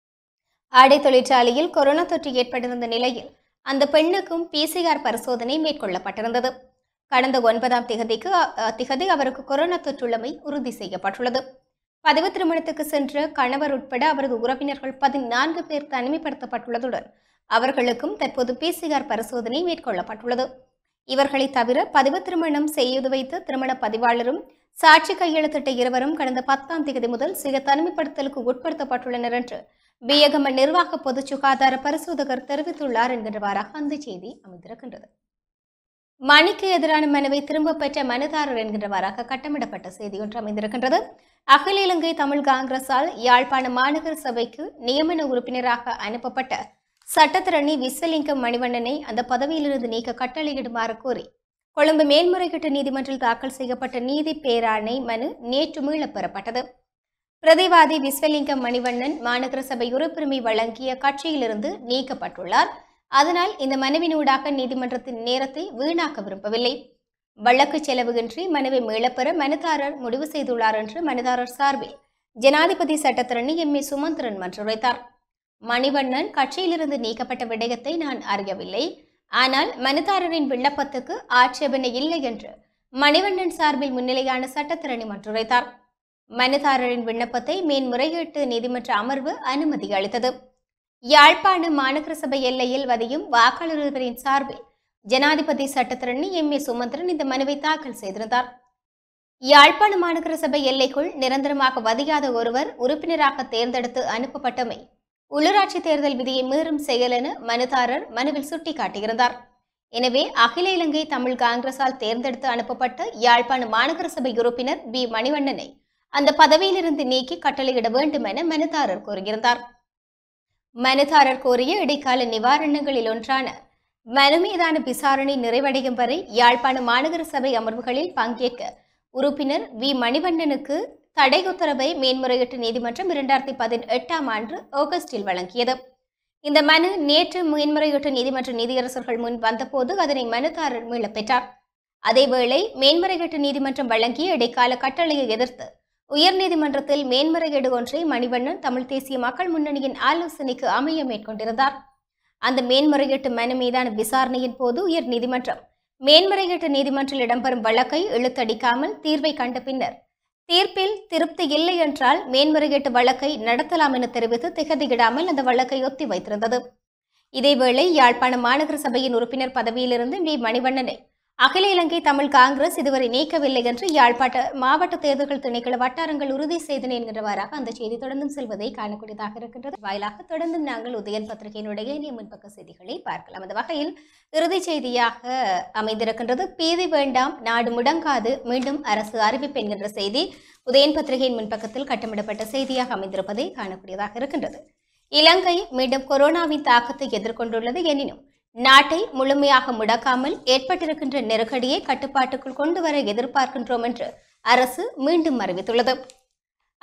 ஆடை தொழிற்சாலையில் கொரோனா தொற்று ஏற்பட்டிருந்த நிலையில் அந்த பெண்ணுக்கும் பிசிஆர் பரிசோதனை மேற்கொள்ளப்பட்டிருந்தது கடந்த ஒன்பதாம் திகதிக்கு அ, திகதி அவருக்கு கொரோனா தொற்றுள்ளமை உறுதி செய்யப்பட்டுள்ளது பதிவு திருமணத்துக்கு சென்ற கணவர் உட்பட அவரது உறவினர்கள் பதினான்கு பேர் தனிமைப்படுத்தப்பட்டுள்ளதுடன் அவர்களுக்கும் தற்போது பிசிஆர் பரிசோதனை மேற்கொள்ளப்பட்டுள்ளது இவர்களை தவிர பதிவு திருமணம் செய்து வைத்த திருமண பதிவாளரும் சாட்சி கையெழுத்திட்ட இருவரும் கடந்த பத்தாம் தேதி முதல் சுய தனிமைப்படுத்தலுக்கு உட்படுத்தப்பட்டுள்ளனர் என்று பியகம நிர்வாக பொது சுகாதார பரிசோதகர் தெரிவித்துள்ளார் என்கிறவாறாக அந்த செய்தி அமைந்திருக்கின்றது மணிக்கு எதிரான மனுவை திரும்ப பெற்ற மனுதாரர் என்கின்றவாறாக கட்டமிடப்பட்ட செய்தி ஒன்று அமைந்திருக்கின்றது அகில இலங்கை தமிழ் காங்கிரஸால் யாழ்ப்பாண மாநகர சபைக்கு நியமன உறுப்பினராக அனுப்பப்பட்ட சட்டத்திரணி விஸ்வலிங்கம் மணிவண்ணனை அந்த பதவியிலிருந்து நீக்க கட்டளையிடுமாறு கோரி கொழும்பு மேல்முறையீட்டு நீதிமன்றில் தாக்கல் செய்யப்பட்ட நீதி பேராணை மனு நேற்று மீளப் பெறப்பட்டது பிரதிவாதி விஸ்வலிங்கம் மணிவண்ணன் மாநகர சபை உறுப்புரிமை வழங்கிய கட்சியிலிருந்து நீக்கப்பட்டுள்ளார் அதனால் இந்த மனுவினூடாக நீதிமன்றத்தின் நேரத்தை வீணாக்க விரும்பவில்லை வழக்கு செலவுகின்றி மனுவை மீளப்பெற மனுதாரர் முடிவு செய்துள்ளார் என்று மனுதாரர் சார்பில் ஜனாதிபதி சட்டத்திரணி எம் ஏ சுமந்திரன் மன்றுரைத்தார் மணிவண்ணன் கட்சியிலிருந்து நீக்கப்பட்ட விடயத்தை நான் அறியவில்லை ஆனால் மனுதாரரின் விண்ணப்பத்துக்கு ஆட்சேபனை இல்லை என்று மணிவண்ணன் சார்பில் முன்னிலையான சட்டத்திரணி மன்றுரைத்தார் மனுதாரரின் விண்ணப்பத்தை மேன்முறையீட்டு நீதிமன்ற அமர்வு அனுமதி அளித்தது யாழ்ப்பாண மாநகர சபை எல்லையில் வதியும் வாக்காளர்களின் சார்பில் ஜனாதிபதி சட்டத்திரணி எம் ஏ சுமந்திரன் இந்த மனுவை தாக்கல் செய்திருந்தார் யாழ்ப்பாண மாநகர சபை எல்லைக்குள் நிரந்தரமாக வதியாத ஒருவர் உறுப்பினராக தேர்ந்தெடுத்து அனுப்பப்பட்டமை உள்ளூராட்சி தேர்தல் விதியை மீறும் செயல் என மனுதாரர் மனுவில் சுட்டிக்காட்டியிருந்தார் எனவே அகில இலங்கை தமிழ் காங்கிரசால் தேர்ந்தெடுத்து அனுப்பப்பட்ட யாழ்ப்பாண மாநகர சபை உறுப்பினர் பி மணிவண்ணனை அந்த பதவியிலிருந்து நீக்கி கட்டளையிட வேண்டும் என மனுதாரர் கூறியிருந்தார் மனுதாரர் கோரிய இடைக்கால நிவாரணங்களில் ஒன்றான மனு மீதான விசாரணை நிறைவடையும் வரை யாழ்ப்பாண மாநகர சபை அமர்வுகளில் பங்கேற்க உறுப்பினர் வி மணிவண்ணனுக்கு தடை உத்தரவை மேன்முறையீட்டு நீதிமன்றம் இரண்டாயிரத்தி பதினெட்டாம் ஆண்டு ஆகஸ்டில் வழங்கியது இந்த மனு நேற்று மேன்முறையீட்டு நீதிமன்ற நீதியரசர்கள் முன் வந்தபோது அதனை மனுதாரர் மீளப் பெற்றார் அதேவேளை மேன்முறையீட்டு நீதிமன்றம் வழங்கிய இடைக்கால கட்டளையை எதிர்த்து உயர்நீதிமன்றத்தில் மேன்முறையீடு ஒன்றை மணிவண்ணன் தமிழ் தேசிய மக்கள் முன்னணியின் ஆலோசனைக்கு அமைய மேற்கொண்டிருந்தார் அந்த மேன்முறையீட்டு மனு மீதான விசாரணையின் போது உயர் நீதிமன்றம் மேன்முறையீட்டு நீதிமன்றில் இடம்பெறும் வழக்கை இழுத்தடிக்காமல் தீர்வை கண்ட பின்னர் தீர்ப்பில் திருப்தி இல்லை என்றால் மேன்முறையீட்டு வழக்கை நடத்தலாம் என தெரிவித்து திகதியிடாமல் அந்த வழக்கை ஒத்தி வைத்திருந்தது இதேவேளை யாழ்ப்பாண மாநகர சபையின் உறுப்பினர் பதவியிலிருந்து வி மணிவண்ணனை அகில இலங்கை தமிழ் காங்கிரஸ் இதுவரை நீக்கவில்லை என்று யாழ்ப்பாட்ட மாவட்ட தேர்தல்கள் திணைக்கள வட்டாரங்கள் உறுதி செய்தன என்கிறவாறாக அந்த செய்தி தொடர்ந்தும் செல்வதை காணக்கூடியதாக இருக்கின்றது வாயிலாக தொடர்ந்தும் நாங்கள் உதயன் பத்திரிகையினுடைய இனிய முன்பக்க செய்திகளை பார்க்கலாம் அந்த வகையில் இறுதி செய்தியாக அமைந்திருக்கின்றது பீதி வேண்டாம் நாடு முடங்காது மீண்டும் அரசு அறிவிப்பு என்கின்ற செய்தி உதயன் பத்திரிகையின் முன்பக்கத்தில் கட்டமிடப்பட்ட செய்தியாக அமைந்திருப்பதை காணக்கூடியதாக இருக்கின்றது இலங்கை மீண்டும் கொரோனாவின் தாக்கத்தை எதிர்கொண்டுள்ளது எனினும் நாட்டை முழுமையாக முடக்காமல் ஏற்பட்டிருக்கின்ற நெருக்கடியை கட்டுப்பாட்டுக்குள் கொண்டு வர எதிர்பார்க்கின்றோம் என்று அரசு மீண்டும் அறிவித்துள்ளது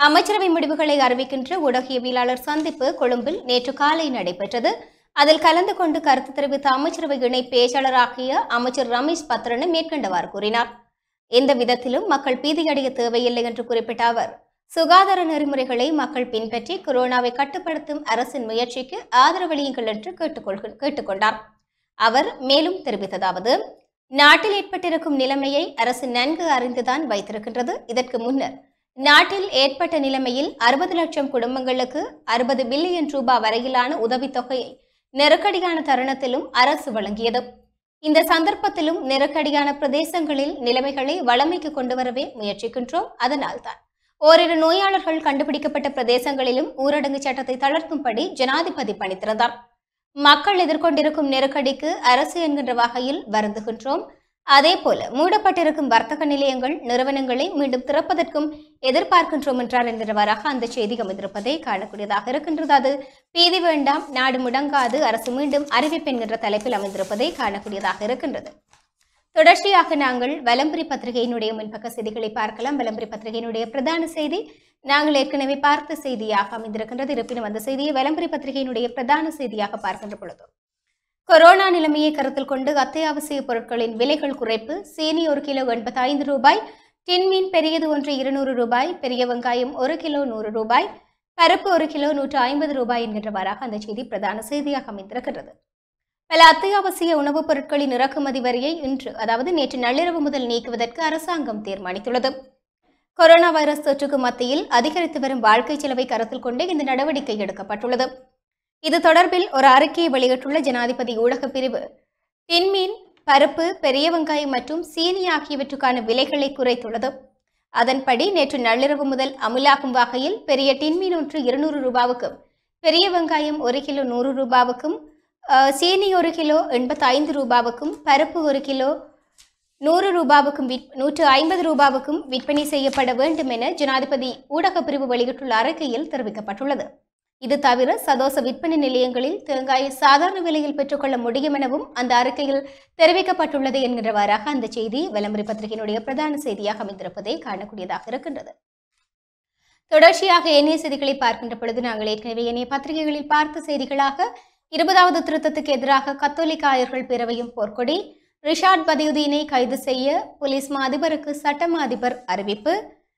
அமைச்சரவை முடிவுகளை அறிவிக்கின்ற ஊடகவியலாளர் சந்திப்பு கொழும்பில் நேற்று காலை நடைபெற்றது அதில் கலந்து கொண்டு கருத்து தெரிவித்த அமைச்சரவை இணை பேச்சாளராகிய அமைச்சர் ரமேஷ் பத்ரன் மேற்கண்டவாறு கூறினார் எந்த விதத்திலும் மக்கள் பீதியடைய தேவையில்லை என்று குறிப்பிட்ட அவர் சுகாதார நெறிமுறைகளை மக்கள் பின்பற்றி கொரோனாவை கட்டுப்படுத்தும் அரசின் முயற்சிக்கு ஆதரவளியுங்கள் என்று கேட்டுக்கொள்க- கேட்டுக்கொண்டார் அவர் மேலும் தெரிவித்ததாவது நாட்டில் ஏற்பட்டிருக்கும் நிலைமையை அரசு நன்கு அறிந்துதான் வைத்திருக்கின்றது இதற்கு முன்னர் நாட்டில் ஏற்பட்ட நிலைமையில் அறுபது லட்சம் குடும்பங்களுக்கு அறுபது பில்லியன் ரூபாய் வரையிலான உதவித்தொகையை நெருக்கடியான தருணத்திலும் அரசு வழங்கியது இந்த சந்தர்ப்பத்திலும் நெருக்கடியான பிரதேசங்களில் நிலைமைகளை வளமைக்கு கொண்டு வரவே முயற்சிக்கின்றோம் அதனால்தான் ஓரிரு நோயாளர்கள் கண்டுபிடிக்கப்பட்ட பிரதேசங்களிலும் ஊரடங்கு சட்டத்தை தளர்த்தும்படி ஜனாதிபதி பணித்திருந்தார் மக்கள் எதிர்கொண்டிருக்கும் நெருக்கடிக்கு அரசு என்கின்ற வகையில் வருந்துகின்றோம் அதேபோல மூடப்பட்டிருக்கும் வர்த்தக நிலையங்கள் நிறுவனங்களை மீண்டும் திறப்பதற்கும் எதிர்பார்க்கின்றோம் என்றார் என்கிறவராக அந்த செய்தி அமைந்திருப்பதை காணக்கூடியதாக இருக்கின்றது அது பீதி வேண்டாம் நாடு முடங்காது அரசு மீண்டும் அறிவிப்பு என்கின்ற தலைப்பில் அமைந்திருப்பதை காணக்கூடியதாக இருக்கின்றது தொடர்ச்சியாக நாங்கள் வலம்புரி பத்திரிகையினுடைய முன்பக்க செய்திகளை பார்க்கலாம் வலம்புரி பத்திரிகையினுடைய பிரதான செய்தி நாங்கள் ஏற்கனவே பார்த்த செய்தியாக அமைந்திருக்கின்றது இருப்பினும் அந்த செய்தியை வலம்புரி பத்திரிகையினுடைய பிரதான செய்தியாக பார்க்கின்ற பொழுது கொரோனா நிலைமையை கருத்தில் கொண்டு அத்தியாவசிய பொருட்களின் விலைகள் குறைப்பு சீனி ஒரு கிலோ எண்பத்தைந்து ரூபாய் டின்மீன் பெரியது ஒன்று இருநூறு ரூபாய் பெரிய வெங்காயம் ஒரு கிலோ நூறு ரூபாய் பருப்பு ஒரு கிலோ நூற்று ஐம்பது ரூபாய் என்கின்றவாறாக அந்த செய்தி பிரதான செய்தியாக அமைந்திருக்கிறது பல அத்தியாவசிய உணவுப் பொருட்களின் இறக்குமதி வரியை இன்று அதாவது நேற்று நள்ளிரவு முதல் நீக்குவதற்கு அரசாங்கம் தீர்மானித்துள்ளது கொரோனா வைரஸ் தொற்றுக்கு மத்தியில் அதிகரித்து வரும் வாழ்க்கை செலவை கருத்தில் கொண்டு இந்த நடவடிக்கை எடுக்கப்பட்டுள்ளது இது தொடர்பில் ஒரு அறிக்கையை வெளியிட்டுள்ள ஜனாதிபதி ஊடகப் பிரிவு டின்மீன் பருப்பு பெரிய வெங்காயம் மற்றும் சீனி ஆகியவற்றுக்கான விலைகளை குறைத்துள்ளது அதன்படி நேற்று நள்ளிரவு முதல் அமுலாகும் வகையில் பெரிய டின்மீன் ஒன்று இருநூறு ரூபாவுக்கும் பெரிய வெங்காயம் ஒரு கிலோ நூறு ரூபாவுக்கும் அஹ், சீனி ஒரு கிலோ எண்பத்தி ஐந்து ரூபாவுக்கும் பருப்பு ஒரு கிலோ நூறு ரூபாவுக்கும் விற் நூற்று ஐம்பது ரூபாவுக்கும் விற்பனை செய்யப்பட வேண்டும் என ஜனாதிபதி ஊடகப் பிரிவு வெளியிட்டுள்ள அறிக்கையில் தெரிவிக்கப்பட்டுள்ளது இது தவிர சதோச விற்பனை நிலையங்களில் தேங்காயை சாதாரண விலையில் பெற்றுக்கொள்ள முடியும் எனவும் அந்த அறிக்கையில் தெரிவிக்கப்பட்டுள்ளது என்கிறவாறாக அந்த செய்தி விளம்பரி பத்திரிகையினுடைய பிரதான செய்தியாக அமைந்திருப்பதை காணக்கூடியதாக இருக்கின்றது தொடர்ச்சியாக ஏனைய செய்திகளை பார்க்கின்ற பொழுது நாங்கள் ஏற்கனவே ஏனைய பத்திரிகைகளில் பார்த்த செய்திகளாக இருபதாவது திருத்தத்துக்கு எதிராக கத்தோலிக்க ஆயர்கள் பேரவையும் போர்க்கொடி ரிஷாட் பதியுதீனை கைது செய்ய போலீஸ் மா அதிபருக்கு சட்டமா அதிபர் அறிவிப்பு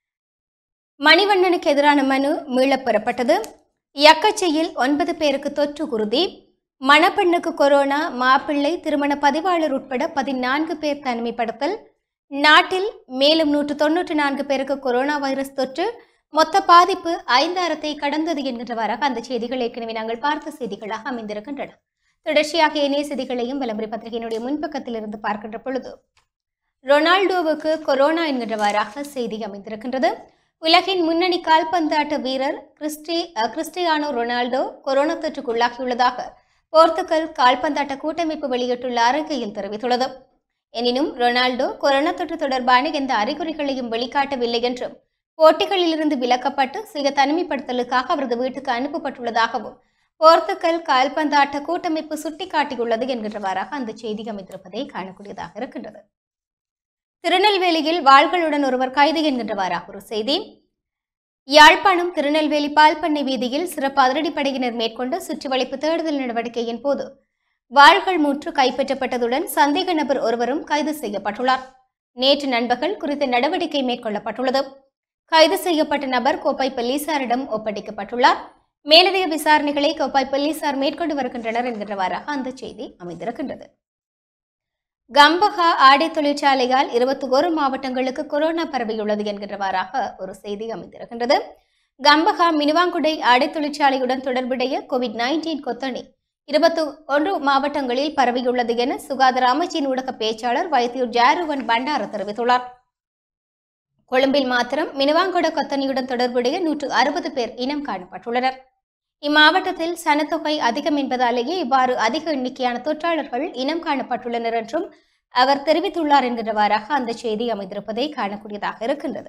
மணிவண்ணனுக்கு எதிரான மனு மீளப் பெறப்பட்டது யக்கச்சையில் ஒன்பது பேருக்கு தொற்று உறுதி மணப்பெண்ணுக்கு கொரோனா மாப்பிள்ளை திருமண பதிவாளர் உட்பட பதினான்கு பேர் தனிமைப்படுத்தல் நாட்டில் மேலும் நூற்று தொன்னூற்று நான்கு பேருக்கு கொரோனா வைரஸ் தொற்று மொத்த பாதிப்பு ஐந்தாயிரத்தை கடந்தது என்கின்றவாறாக அந்த செய்திகள் ஏற்கனவே நாங்கள் பார்த்த செய்திகளாக அமைந்திருக்கின்றன தொடர்ச்சியாக இணைய செய்திகளையும் விளம்பர பத்திரிகையினுடைய முன்பக்கத்தில் இருந்து பார்க்கின்ற பொழுது ரொனால்டோவுக்கு கொரோனா என்கின்றவாறாக செய்தி அமைந்திருக்கின்றது உலகின் முன்னணி கால்பந்தாட்ட வீரர் கிறிஸ்டி அஹ், கிறிஸ்டியானோ ரொனால்டோ கொரோனா தொற்றுக்குள்ளாகியுள்ளதாக போர்த்துகல் கால்பந்தாட்ட கூட்டமைப்பு வெளியிட்டுள்ள அறிக்கையில் தெரிவித்துள்ளது எனினும் ரொனால்டோ கொரோனா தொற்று தொடர்பான எந்த அறிகுறிகளையும் வெளிக்காட்டவில்லை என்றும் போட்டிகளிலிருந்து விலக்கப்பட்டு சுய தனிமைப்படுத்தலுக்காக அவரது வீட்டுக்கு அனுப்பப்பட்டுள்ளதாகவும் போர்த்துகல் கால்பந்தாட்ட கூட்டமைப்பு சுட்டிக்காட்டியுள்ளது என்கின்றவாறாக அந்த செய்தி அமைந்திருப்பதை காணக்கூடியதாக இருக்கின்றது திருநெல்வேலியில் வாள்களுடன் ஒருவர் கைது என்கின்றவாறாக ஒரு செய்தி யாழ்ப்பாணம் திருநெல்வேலி பால்பண்ணை வீதியில் சிறப்பு அதிரடிப்படையினர் மேற்கொண்ட சுற்றிவளைப்பு தேடுதல் நடவடிக்கையின் போது வாள்கள் மூன்று கைப்பற்றப்பட்டதுடன் சந்தேக நபர் ஒருவரும் கைது செய்யப்பட்டுள்ளார் நேற்று நண்பகல் குறித்த நடவடிக்கை மேற்கொள்ளப்பட்டுள்ளது கைது செய்யப்பட்ட நபர் கோப்பாய் போலீசாரிடம் ஒப்படைக்கப்பட்டுள்ளார் மேலதிக விசாரணைகளை கோப்பாய் போலீசார் மேற்கொண்டு வருகின்றனர் என்கின்றவாறாக அந்த செய்தி அமைந்திருக்கின்றது கம்பஹா ஆடை தொழிற்சாலையால் இருபத்தி ஒரு மாவட்டங்களுக்கு கொரோனா பரவியுள்ளது என்கின்றவாறாக ஒரு செய்தி அமைந்திருக்கின்றது கம்பஹா மினுவாங்குடை ஆடை தொழிற்சாலையுடன் தொடர்புடைய கோவிட் நைன்டீன் கொத்தணி இருபத்தி ஒன்று மாவட்டங்களில் பரவியுள்ளது என சுகாதார அமைச்சின் ஊடக பேச்சாளர் வைத்தியூர் ஜாருவன் பண்டார தெரிவித்துள்ளார் கொழும்பில் மாத்திரம் மினுவாங்குட கொத்தனியுடன் தொடர்புடைய நூற்று அறுபது பேர் இனம் காணப்பட்டுள்ளனர் இம்மாவட்டத்தில் சனத்தொகை அதிகம் என்பதாலேயே இவ்வாறு அதிக எண்ணிக்கையான தொற்றாளர்கள் இனம் காணப்பட்டுள்ளனர் என்றும் அவர் தெரிவித்துள்ளார் என்கிறவாறாக அந்த செய்தி அமைந்திருப்பதை காணக்கூடியதாக இருக்கின்றது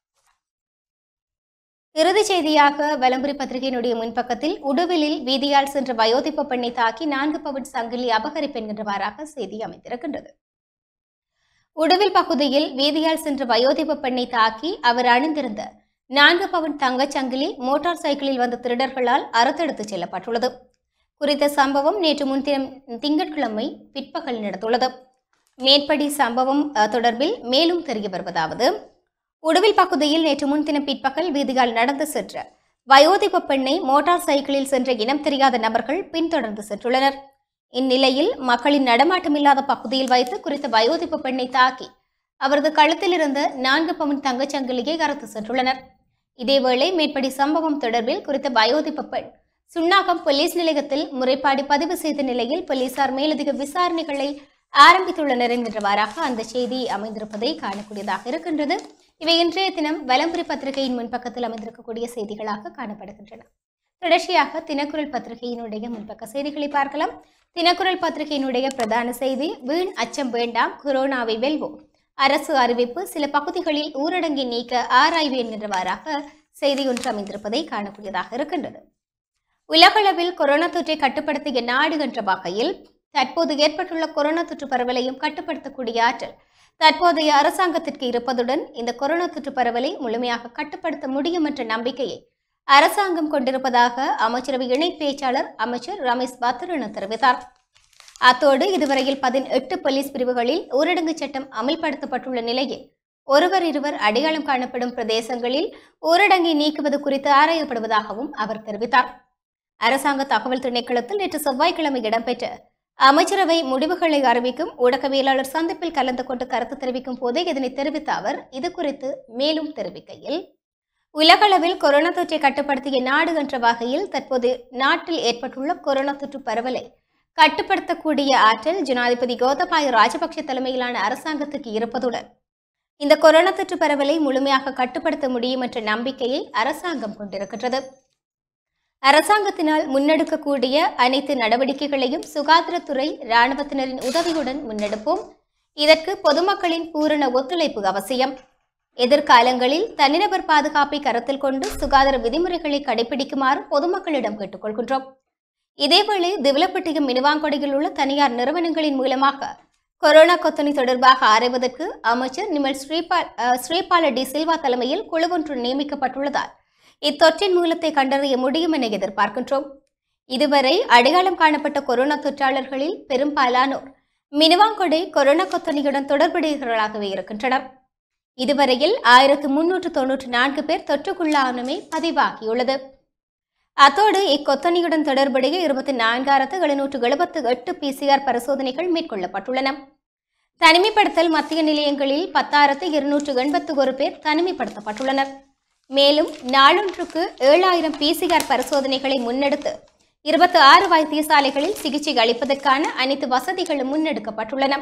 இறுதிச் செய்தியாக வலம்புரி பத்திரிகையினுடைய முன்பக்கத்தில் உடுவிலில் வீதியால் சென்ற வயோதிப்ப பெண்ணை தாக்கி நான்கு பவுன் சங்கிலி அபகரிப்பு என்கின்றவாறாக செய்தி அமைந்திருக்கின்றது உடுவில் பகுதியில் வீதியால் சென்ற வயோதிப பெண்ணை தாக்கி அவர் அணிந்திருந்த நான்கு பவுன் தங்கச் சங்கிலி மோட்டார் சைக்கிளில் வந்த திருடர்களால் அறுத்தெடுத்துச் செல்லப்பட்டுள்ளது குறித்த சம்பவம் நேற்று முன்தினம் திங்கட்கிழமை பிற்பகல் நடந்துள்ளது மேற்படி சம்பவம் அஹ், தொடர்பில் மேலும் தெரிய வருவதாவது உடுவில் பகுதியில் நேற்று முன்தினம் பிற்பகல் வீதியால் நடந்து சென்ற வயோதிப பெண்ணை மோட்டார் சைக்கிளில் சென்ற இனம் தெரியாத நபர்கள் பின்தொடர்ந்து சென்றுள்ளனர் இந்நிலையில் மக்களின் நடமாட்டமில்லாத பகுதியில் வைத்து குறித்த வயோதிப பெண்ணை தாக்கி அவரது கழுத்தில் இருந்த நான்கு பவுன் தங்கச் சங்கிலியை அறுத்து சென்றுள்ளனர் இதேவேளை மேற்படி சம்பவம் தொடர்பில் குறித்த வயோதிப பெண் சுன்னாகம் போலீஸ் நிலையத்தில் முறைப்பாடு பதிவு செய்த நிலையில் போலீசார் மேலதிக விசாரணைகளை ஆரம்பித்துள்ளனர் என்கின்றவாறாக அந்த செய்தி அமைந்திருப்பதை காணக்கூடியதாக இருக்கின்றது இவை இன்றைய தினம் வலம்புரி பத்திரிகையின் முன்பக்கத்தில் அமைந்திருக்கக்கூடிய செய்திகளாக காணப்படுகின்றன தொடர்ச்சியாக தினக்குரல் பத்திரிகையினுடைய முன்பக்க செய்திகளை பார்க்கலாம் தினக்குரல் பத்திரிகையினுடைய பிரதான செய்தி வீண் அச்சம் வேண்டாம் கொரோனாவை வெல்வோம் அரசு அறிவிப்பு சில பகுதிகளில் ஊரடங்கை நீக்க ஆராய்வு என்கின்றவாறாக செய்தி ஒன்று அமைந்திருப்பதை காணக்கூடியதாக இருக்கின்றது உலகளவில் கொரோனா தொற்றை கட்டுப்படுத்திய நாடு என்ற வகையில் தற்போது ஏற்பட்டுள்ள கொரோனா தொற்று பரவலையும் கட்டுப்படுத்தக்கூடிய ஆற்றல் தற்போதைய அரசாங்கத்திற்கு இருப்பதுடன் இந்த கொரோனா தொற்று பரவலை முழுமையாக கட்டுப்படுத்த முடியும் என்ற நம்பிக்கையை அரசாங்கம் கொண்டிருப்பதாக அமைச்சரவை இணை பேச்சாளர் அமைச்சர் ரமேஷ் பத்ரன தெரிவித்தார் அத்தோடு இதுவரையில் பதினெட்டு போலீஸ் பிரிவுகளில் ஊரடங்கு சட்டம் அமல்படுத்தப்பட்டுள்ள நிலையில் ஒருவர் இருவர் அடையாளம் காணப்படும் பிரதேசங்களில் ஊரடங்கை நீக்குவது குறித்து ஆராயப்படுவதாகவும் அவர் தெரிவித்தார் அரசாங்க தகவல் திணைக்களத்தில் நேற்று செவ்வாய்க்கிழமை இடம்பெற்ற அமைச்சரவை முடிவுகளை அறிவிக்கும் ஊடகவியலாளர் சந்திப்பில் கலந்து கொண்டு கருத்து தெரிவிக்கும் போதே இதனை தெரிவித்த அவர் இது குறித்து மேலும் தெரிவிக்கையில் உலகளவில் கொரோனா தொற்றை கட்டுப்படுத்திய நாடு என்ற வகையில் தற்போது நாட்டில் ஏற்பட்டுள்ள கொரோனா தொற்று பரவலை கட்டுப்படுத்தக்கூடிய ஆற்றல் ஜனாதிபதி கோத்தபாய ராஜபக்ஷ தலைமையிலான அரசாங்கத்துக்கு இருப்பதுடன் இந்த கொரோனா தொற்று பரவலை முழுமையாக கட்டுப்படுத்த முடியும் என்ற நம்பிக்கையை அரசாங்கம் கொண்டிருக்கின்றது அரசாங்கத்தினால் முன்னெடுக்கக்கூடிய அனைத்து நடவடிக்கைகளையும் சுகாதாரத்துறை இராணுவத்தினரின் உதவியுடன் முன்னெடுப்போம் இதற்கு பொதுமக்களின் பூரண ஒத்துழைப்பு அவசியம் எதிர்காலங்களில் தனிநபர் பாதுகாப்பை கருத்தில் கொண்டு சுகாதார விதிமுறைகளை கடைபிடிக்குமாறு பொதுமக்களிடம் கேட்டுக்கொள்கின்றோம் இதேவேளை திவலப்பட்டியம் மினுவாங்கொடையில் உள்ள தனியார் நிறுவனங்களின் மூலமாக கொரோனா கொத்தணி தொடர்பாக ஆராய்வதற்கு அமைச்சர் நிமல் ஸ்ரீபால் அஹ், ஸ்ரீபால டி சில்வா தலைமையில் குழு ஒன்று நியமிக்கப்பட்டுள்ளதால் இத்தொற்றின் மூலத்தை கண்டறிய முடியும் என எதிர்பார்க்கின்றோம் இதுவரை அடையாளம் காணப்பட்ட கொரோனா தொற்றாளர்களில் பெரும்பாலானோர் மினுவாங்கொடை கொரோனா கொத்தணியுடன் தொடர்புடையவர்களாகவே இருக்கின்றனர் இதுவரையில் ஆயிரத்து முன்னூற்று தொன்னூற்று நான்கு பேர் தொற்றுக்குள்ளானமை பதிவாகியுள்ளது அத்தோடு இக்கொத்தணியுடன் தொடர்புடைய இருபத்தி நான்காயிரத்து எழுநூற்று எழுபத்து எட்டு பிசிஆர் பரிசோதனைகள் மேற்கொள்ளப்பட்டுள்ளன தனிமைப்படுத்தல் மத்திய நிலையங்களில் பத்தாயிரத்து இருநூற்று எண்பத்து ஒரு பேர் தனிமைப்படுத்தப்பட்டுள்ளனர் மேலும் நாளொன்றுக்கு ஏழாயிரம் பிசிஆர் பரிசோதனைகளை முன்னெடுத்து இருபத்தி ஆறு வைத்தியசாலைகளில் சிகிச்சை அளிப்பதற்கான அனைத்து வசதிகளும் முன்னெடுக்கப்பட்டுள்ளன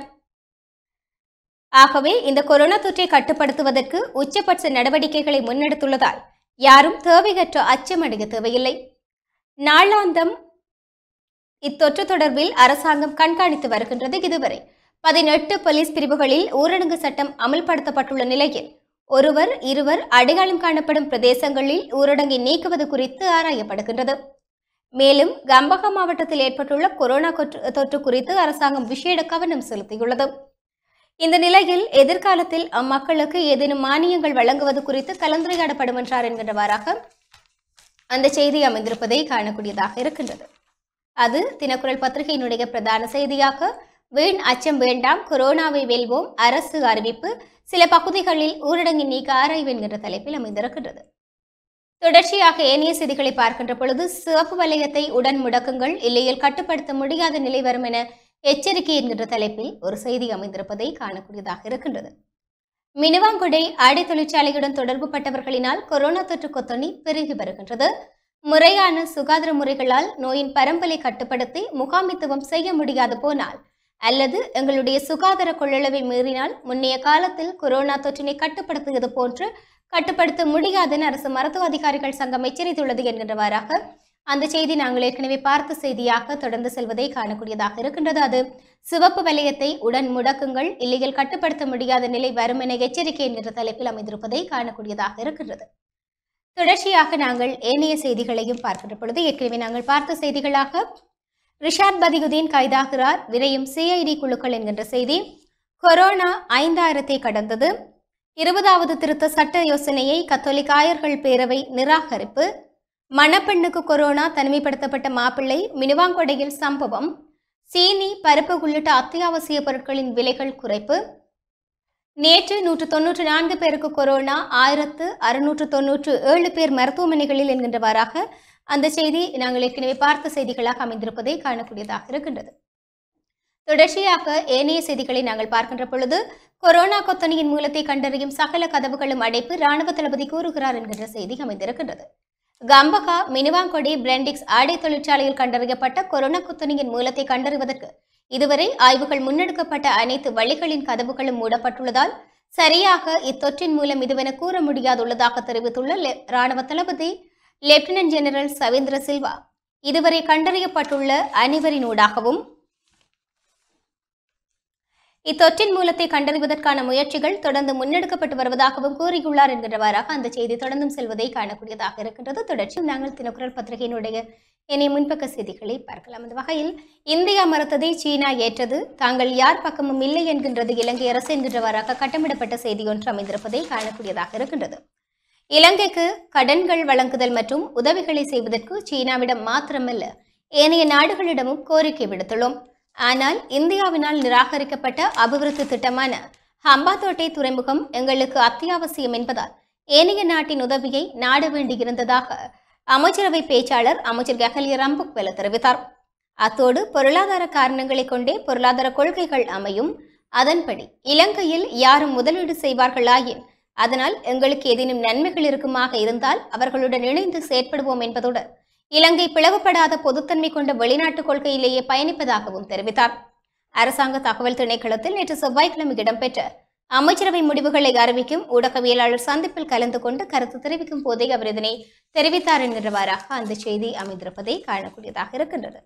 ஆகவே இந்த கொரோனா தொற்றை கட்டுப்படுத்துவதற்கு உச்சபட்ச நடவடிக்கைகளை முன்னெடுத்துள்ளதால் யாரும் தேவையற்ற அச்சமடைய தேவையில்லை நாளாந்தம் இத்தொற்று தொடர்பில் அரசாங்கம் கண்காணித்து வருகின்றது இதுவரை பதினெட்டு போலீஸ் பிரிவுகளில் ஊரடங்கு சட்டம் அமல்படுத்தப்பட்டுள்ள நிலையில் ஒருவர் இருவர் அடையாளம் காணப்படும் பிரதேசங்களில் ஊரடங்கை நீக்குவது குறித்து ஆராயப்படுகின்றது மேலும் கம்பகா மாவட்டத்தில் ஏற்பட்டுள்ள கொரோனா கொற்று- தொற்று குறித்து அரசாங்கம் விசேட கவனம் செலுத்தியுள்ளது இந்த நிலையில் எதிர்காலத்தில் அம்மக்களுக்கு ஏதேனும் மானியங்கள் வழங்குவது குறித்து கலந்துரையாடப்படும் என்றார் என்கின்றவாறாக அந்த செய்தி அமைந்திருப்பதை காணக்கூடியதாக இருக்கின்றது அது தினக்குரல் பத்திரிகையினுடைய பிரதான செய்தியாக வீண் அச்சம் வேண்டாம் கொரோனாவை வெல்வோம் அரசு அறிவிப்பு சில பகுதிகளில் ஊரடங்கை நீக்க ஆராய்வு என்கின்ற தலைப்பில் அமைந்திருக்கின்றது தொடர்ச்சியாக ஏனைய செய்திகளை பார்க்கின்ற பொழுது சிவப்பு வலயத்தை உடன் முடக்குங்கள் இல்லையில் கட்டுப்படுத்த முடியாத நிலை வரும் என எச்சரிக்கை என்கின்ற தலைப்பில் ஒரு செய்தி அமைந்திருப்பதை காணக்கூடியதாக இருக்கின்றது மினுவாங்குடை ஆடை தொழிற்சாலையுடன் தொடர்பு பட்டவர்களினால் கொரோனா தொற்று கொத்தணி பெருகி வருகின்றது முறையான சுகாதார முறைகளால் நோயின் பரம்பலை கட்டுப்படுத்தி முகாமித்துவம் செய்ய முடியாது போனால் அல்லது எங்களுடைய சுகாதார கொள்ளளவை மீறினால் முன்னைய காலத்தில் கொரோனா தொற்றினை கட்டுப்படுத்தியது போன்று கட்டுப்படுத்த முடியாதென அரசு மருத்துவ அதிகாரிகள் சங்கம் எச்சரித்துள்ளது என்கின்றவாறாக அந்த செய்தி நாங்கள் ஏற்கனவே பார்த்த செய்தியாக தொடர்ந்து செல்வதை காணக்கூடியதாக இருக்கின்றது அது சிவப்பு வலயத்தை உடன் முடக்குங்கள் இல்லையில் கட்டுப்படுத்த முடியாத நிலை வரும் என எச்சரிக்கை என்கிற தலைப்பில் அமைந்திருப்பதை காணக்கூடியதாக இருக்கின்றது தொடர்ச்சியாக நாங்கள் ஏனைய செய்திகளையும் பார்க்கின்ற பொழுது ஏற்கனவே நாங்கள் பார்த்த செய்திகளாக ரிஷாத் பதியுதீன் கைதாகிறார் விரையும் சிஐடி குழுக்கள் என்கின்ற செய்தி கொரோனா ஐந்தாயிரத்தை கடந்தது இருபதாவது திருத்த சட்ட யோசனையை கத்தோலிக்க ஆயர்கள் பேரவை நிராகரிப்பு மணப்பெண்ணுக்கு கொரோனா தனிமைப்படுத்தப்பட்ட மாப்பிள்ளை மினுவாங்கொடையில் சம்பவம் சீனி பருப்பு உள்ளிட்ட அத்தியாவசிய பொருட்களின் விலைகள் குறைப்பு நேற்று நூற்று தொன்னூற்று நான்கு பேருக்கு கொரோனா ஆயிரத்து அறுநூற்று தொன்னூற்று ஏழு பேர் மருத்துவமனைகளில் என்கின்றவாறாக அந்த செய்தி நாங்கள் ஏற்கனவே பார்த்த செய்திகளாக அமைந்திருப்பதை காணக்கூடியதாக இருக்கின்றது தொடர்ச்சியாக ஏனைய செய்திகளை நாங்கள் பார்க்கின்ற பொழுது கொரோனா கொத்தணியின் மூலத்தை கண்டறியும் சகல கதவுகளும் அடைப்பு ராணுவ தளபதி கூறுகிறார் என்கின்ற செய்தி அமைந்திருக்கின்றது கம்பகா மினுவாங்கொடி பிரெண்டிக்ஸ் ஆடை தொழிற்சாலையில் கண்டறியப்பட்ட கொரோனா கொத்தணியின் மூலத்தை கண்டறிவதற்கு இதுவரை ஆய்வுகள் முன்னெடுக்கப்பட்ட அனைத்து வழிகளின் கதவுகளும் மூடப்பட்டுள்ளதால் சரியாக இத்தொற்றின் மூலம் இதுவென கூற முடியாதுள்ளதாக தெரிவித்துள்ள லெ- ராணுவ தளபதி லெப்டினன்ட் ஜெனரல் சவேந்திர சில்வா இதுவரை கண்டறியப்பட்டுள்ள அனைவரினூடாகவும் இத்தொற்றின் மூலத்தை கண்டறிவதற்கான முயற்சிகள் தொடர்ந்து முன்னெடுக்கப்பட்டு வருவதாகவும் கூறியுள்ளார் என்கின்றவாறாக அந்த செய்தி தொடர்ந்தும் செல்வதை காணக்கூடியதாக இருக்கின்றது தொடர்ச்சி நாங்கள் தினக்குரல் பத்திரிகையினுடைய இனி முன்பக்க செய்திகளை பார்க்கலாம் அந்த வகையில் இந்தியா மறுத்ததை சீனா ஏற்றது தாங்கள் யார் பக்கமும் இல்லை என்கின்றது இலங்கை அரசு என்கின்றவாறாக கட்டமிடப்பட்ட செய்தி ஒன்று அமைந்திருப்பதை காணக்கூடியதாக இருக்கின்றது இலங்கைக்கு கடன்கள் வழங்குதல் மற்றும் உதவிகளை செய்வதற்கு சீனாவிடம் மாத்திரமல்ல ஏனைய நாடுகளிடமும் கோரிக்கை விடுத்துள்ளோம் ஆனால் இந்தியாவினால் நிராகரிக்கப்பட்ட அபிவிருத்தி திட்டமான ஹம்பாத்தோட்டை துறைமுகம் எங்களுக்கு அத்தியாவசியம் என்பதால் ஏனைய நாட்டின் உதவியை நாட வேண்டியிருந்ததாக அமைச்சரவை பேச்சாளர் அமைச்சர் கஹலிய ரம்புக்வெல தெரிவித்தார் அத்தோடு பொருளாதார காரணங்களை கொண்டே பொருளாதார கொள்கைகள் அமையும் அதன்படி இலங்கையில் யாரும் முதலீடு செய்வார்களாயின் அதனால் எங்களுக்கு ஏதேனும் நன்மைகள் இருக்குமாக இருந்தால் அவர்களுடன் இணைந்து செயற்படுவோம் என்பதுடன் இலங்கை பிளவுபடாத பொதுத்தன்மை கொண்ட வெளிநாட்டு கொள்கையிலேயே பயணிப்பதாகவும் தெரிவித்தார் அரசாங்க தகவல் திணைக்களத்தில் நேற்று செவ்வாய்க்கிழமை இடம்பெற்ற அமைச்சரவை முடிவுகளை அறிவிக்கும் ஊடகவியலாளர் சந்திப்பில் கலந்து கொண்டு கருத்து தெரிவிக்கும் போதே அவர் இதனை தெரிவித்தார் என்கிறவாறாக அந்த செய்தி அமைந்திருப்பதை காணக்கூடியதாக இருக்கின்றது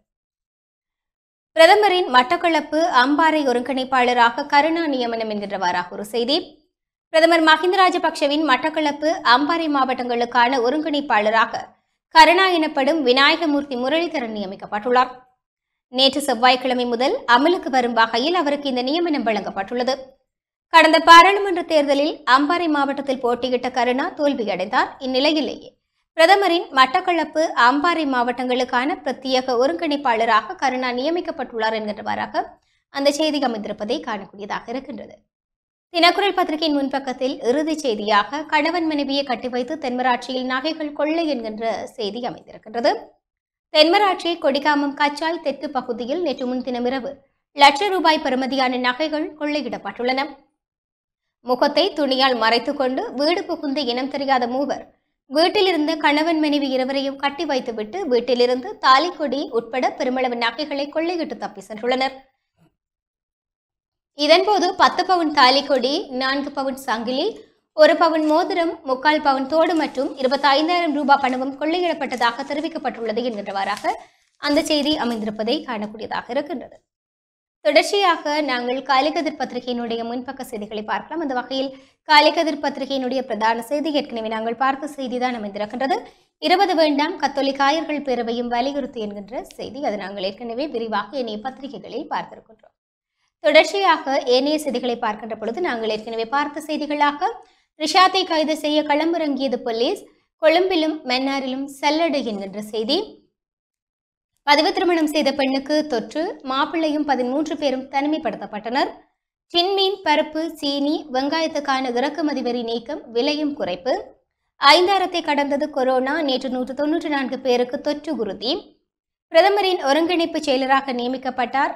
பிரதமரின் மட்டக்களப்பு அம்பாறை ஒருங்கிணைப்பாளராக கருணா நியமனம் என்கின்றவாறாக ஒரு செய்தி பிரதமர் மஹிந்த ராஜபக்ஷவின் மட்டக்களப்பு அம்பாறை மாவட்டங்களுக்கான ஒருங்கிணைப்பாளராக கருணா எனப்படும் விநாயகமூர்த்தி முரளிதரன் நியமிக்கப்பட்டுள்ளார் நேற்று செவ்வாய்க்கிழமை முதல் அமலுக்கு வரும் வகையில் அவருக்கு இந்த நியமனம் வழங்கப்பட்டுள்ளது கடந்த பாராளுமன்ற தேர்தலில் அம்பாறை மாவட்டத்தில் போட்டியிட்ட கருணா தோல்வியடைந்தார் இந்நிலையிலேயே பிரதமரின் மட்டக்களப்பு அம்பாறை மாவட்டங்களுக்கான பிரத்யேக ஒருங்கிணைப்பாளராக கருணா நியமிக்கப்பட்டுள்ளார் என்கின்றவாறாக அந்த செய்தி அமைந்திருப்பதை காணக்கூடியதாக இருக்கின்றது தினக்குரல் பத்திரிகையின் முன்பக்கத்தில் இறுதிச் செய்தியாக கணவன் மனைவியை கட்டி வைத்து தென்மராட்சியில் நகைகள் கொள்ளை என்கின்ற செய்தி அமைந்திருக்கின்றது தென்மராட்சி கொடிகாமம் கச்சாய் தெற்கு பகுதியில் நேற்று முன்தினமிரவு லட்ச ரூபாய் பெறுமதியான நகைகள் கொள்ளையிடப்பட்டுள்ளன முகத்தை துணியால் மறைத்துக்கொண்டு வீடு புகுந்த இனம் தெரியாத மூவர் வீட்டிலிருந்த கணவன் மனைவி இருவரையும் கட்டி வைத்துவிட்டு வீட்டிலிருந்து தாலிக்கொடி உட்பட பெருமளவு நகைகளை கொள்ளையிட்டு தப்பி சென்றுள்ளனர் இதன்போது பத்து பவுன் தாலிக்கொடி நான்கு பவுன் சங்கிலி ஒரு பவுன் மோதிரம் முக்கால் பவுன் தோடு மற்றும் இருபத்தைந்தாயிரம் ரூபாய் பணமும் கொள்ளையிடப்பட்டதாக தெரிவிக்கப்பட்டுள்ளது என்கின்றவாறாக அந்த செய்தி அமைந்திருப்பதை காணக்கூடியதாக இருக்கின்றது தொடர்ச்சியாக நாங்கள் காலிகதிர் பத்திரிகையினுடைய முன்பக்க செய்திகளை பார்க்கலாம் அந்த வகையில் காலிகதிர் பத்திரிகையினுடைய பிரதான செய்தி ஏற்கனவே நாங்கள் பார்த்த செய்திதான் அமைந்திருக்கின்றது இருபது வேண்டாம் கத்தோலிக்க ஆயர்கள் பேரவையும் வலியுறுத்தி என்கின்ற செய்தி அது நாங்கள் ஏற்கனவே விரிவாக இணைய பத்திரிகைகளில் பார்த்திருக்கின்றோம் தொடர்ச்சியாக ஏனைய செய்திகளை பார்க்கின்ற பொழுது நாங்கள் ஏற்கனவே பார்த்த செய்திகளாக ரிஷாத்தை கைது செய்ய களமிறங்கியது போலீஸ் கொழும்பிலும் மன்னாரிலும் சல்லடை என்கின்ற செய்தி பதிவு திருமணம் செய்த பெண்ணுக்கு தொற்று மாப்பிள்ளையும் பதிமூன்று பேரும் தனிமைப்படுத்தப்பட்டனர் சின்மீன் பருப்பு சீனி வெங்காயத்துக்கான இறக்குமதி வரி நீக்கம் விலையும் குறைப்பு ஐந்தாயிரத்தை கடந்தது கொரோனா நேற்று நூற்று தொன்னூற்றி நான்கு பேருக்கு தொற்று உறுதி பிரதமரின் ஒருங்கிணைப்பு செயலராக நியமிக்கப்பட்டார்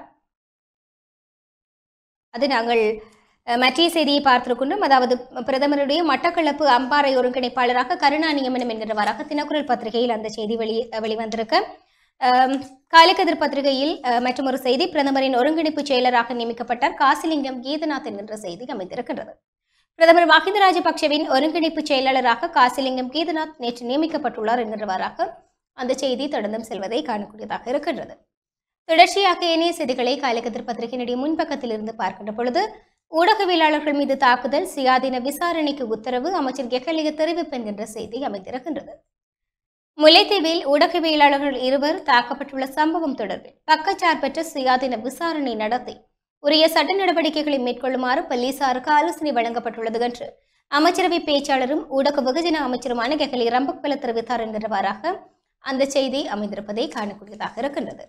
அது நாங்கள் அஹ், மற்ற செய்தியை பார்த்திருக்கின்றோம் அதாவது பிரதமருடைய மட்டக்களப்பு அம்பாறை ஒருங்கிணைப்பாளராக கருணா நியமனம் என்கிறவராக தினக்குரல் பத்திரிகையில் அந்த செய்தி வெளி வெளிவந்திருக்கு அம், காலைக்கதிர் பத்திரிகையில் அஹ், மற்றும் ஒரு செய்தி பிரதமரின் ஒருங்கிணைப்பு செயலராக நியமிக்கப்பட்டார் காசிலிங்கம் கீதநாத் என்கின்ற செய்தி அமைந்திருக்கின்றது பிரதமர் மஹிந்த ராஜபக்சவின் ஒருங்கிணைப்பு செயலாளராக காசிலிங்கம் கீதநாத் நேற்று நியமிக்கப்பட்டுள்ளார் என்கிறவராக அந்த செய்தி தொடர்ந்தும் செல்வதை காணக்கூடியதாக இருக்கின்றது தொடர்ச்சியாக ஏனைய செய்திகளை காலைக்கதிர் பத்திரிகையினுடைய முன்பக்கத்தில் இருந்து பார்க்கின்ற பொழுது ஊடகவியலாளர்கள் மீது தாக்குதல் சுயாதீன விசாரணைக்கு உத்தரவு அமைச்சர் கெஹலிய தெரிவிப்பு என்கின்ற செய்தி அமைந்திருக்கின்றது முல்லைத்தீவில் ஊடகவியலாளர்கள் இருவர் தாக்கப்பட்டுள்ள சம்பவம் தொடர்பில் பக்கச்சார்பற்ற சுயாதீன விசாரணை நடத்தி உரிய சட்ட நடவடிக்கைகளை மேற்கொள்ளுமாறு போலீசாருக்கு ஆலோசனை வழங்கப்பட்டுள்ளது என்று அமைச்சரவை பேச்சாளரும் ஊடக வெகுஜன அமைச்சருமான கெகலி ரம்பக்பல தெரிவித்தார் என்கிறவாறாக அந்த செய்தி அமைந்திருப்பதை காணக்கூடியதாக இருக்கின்றது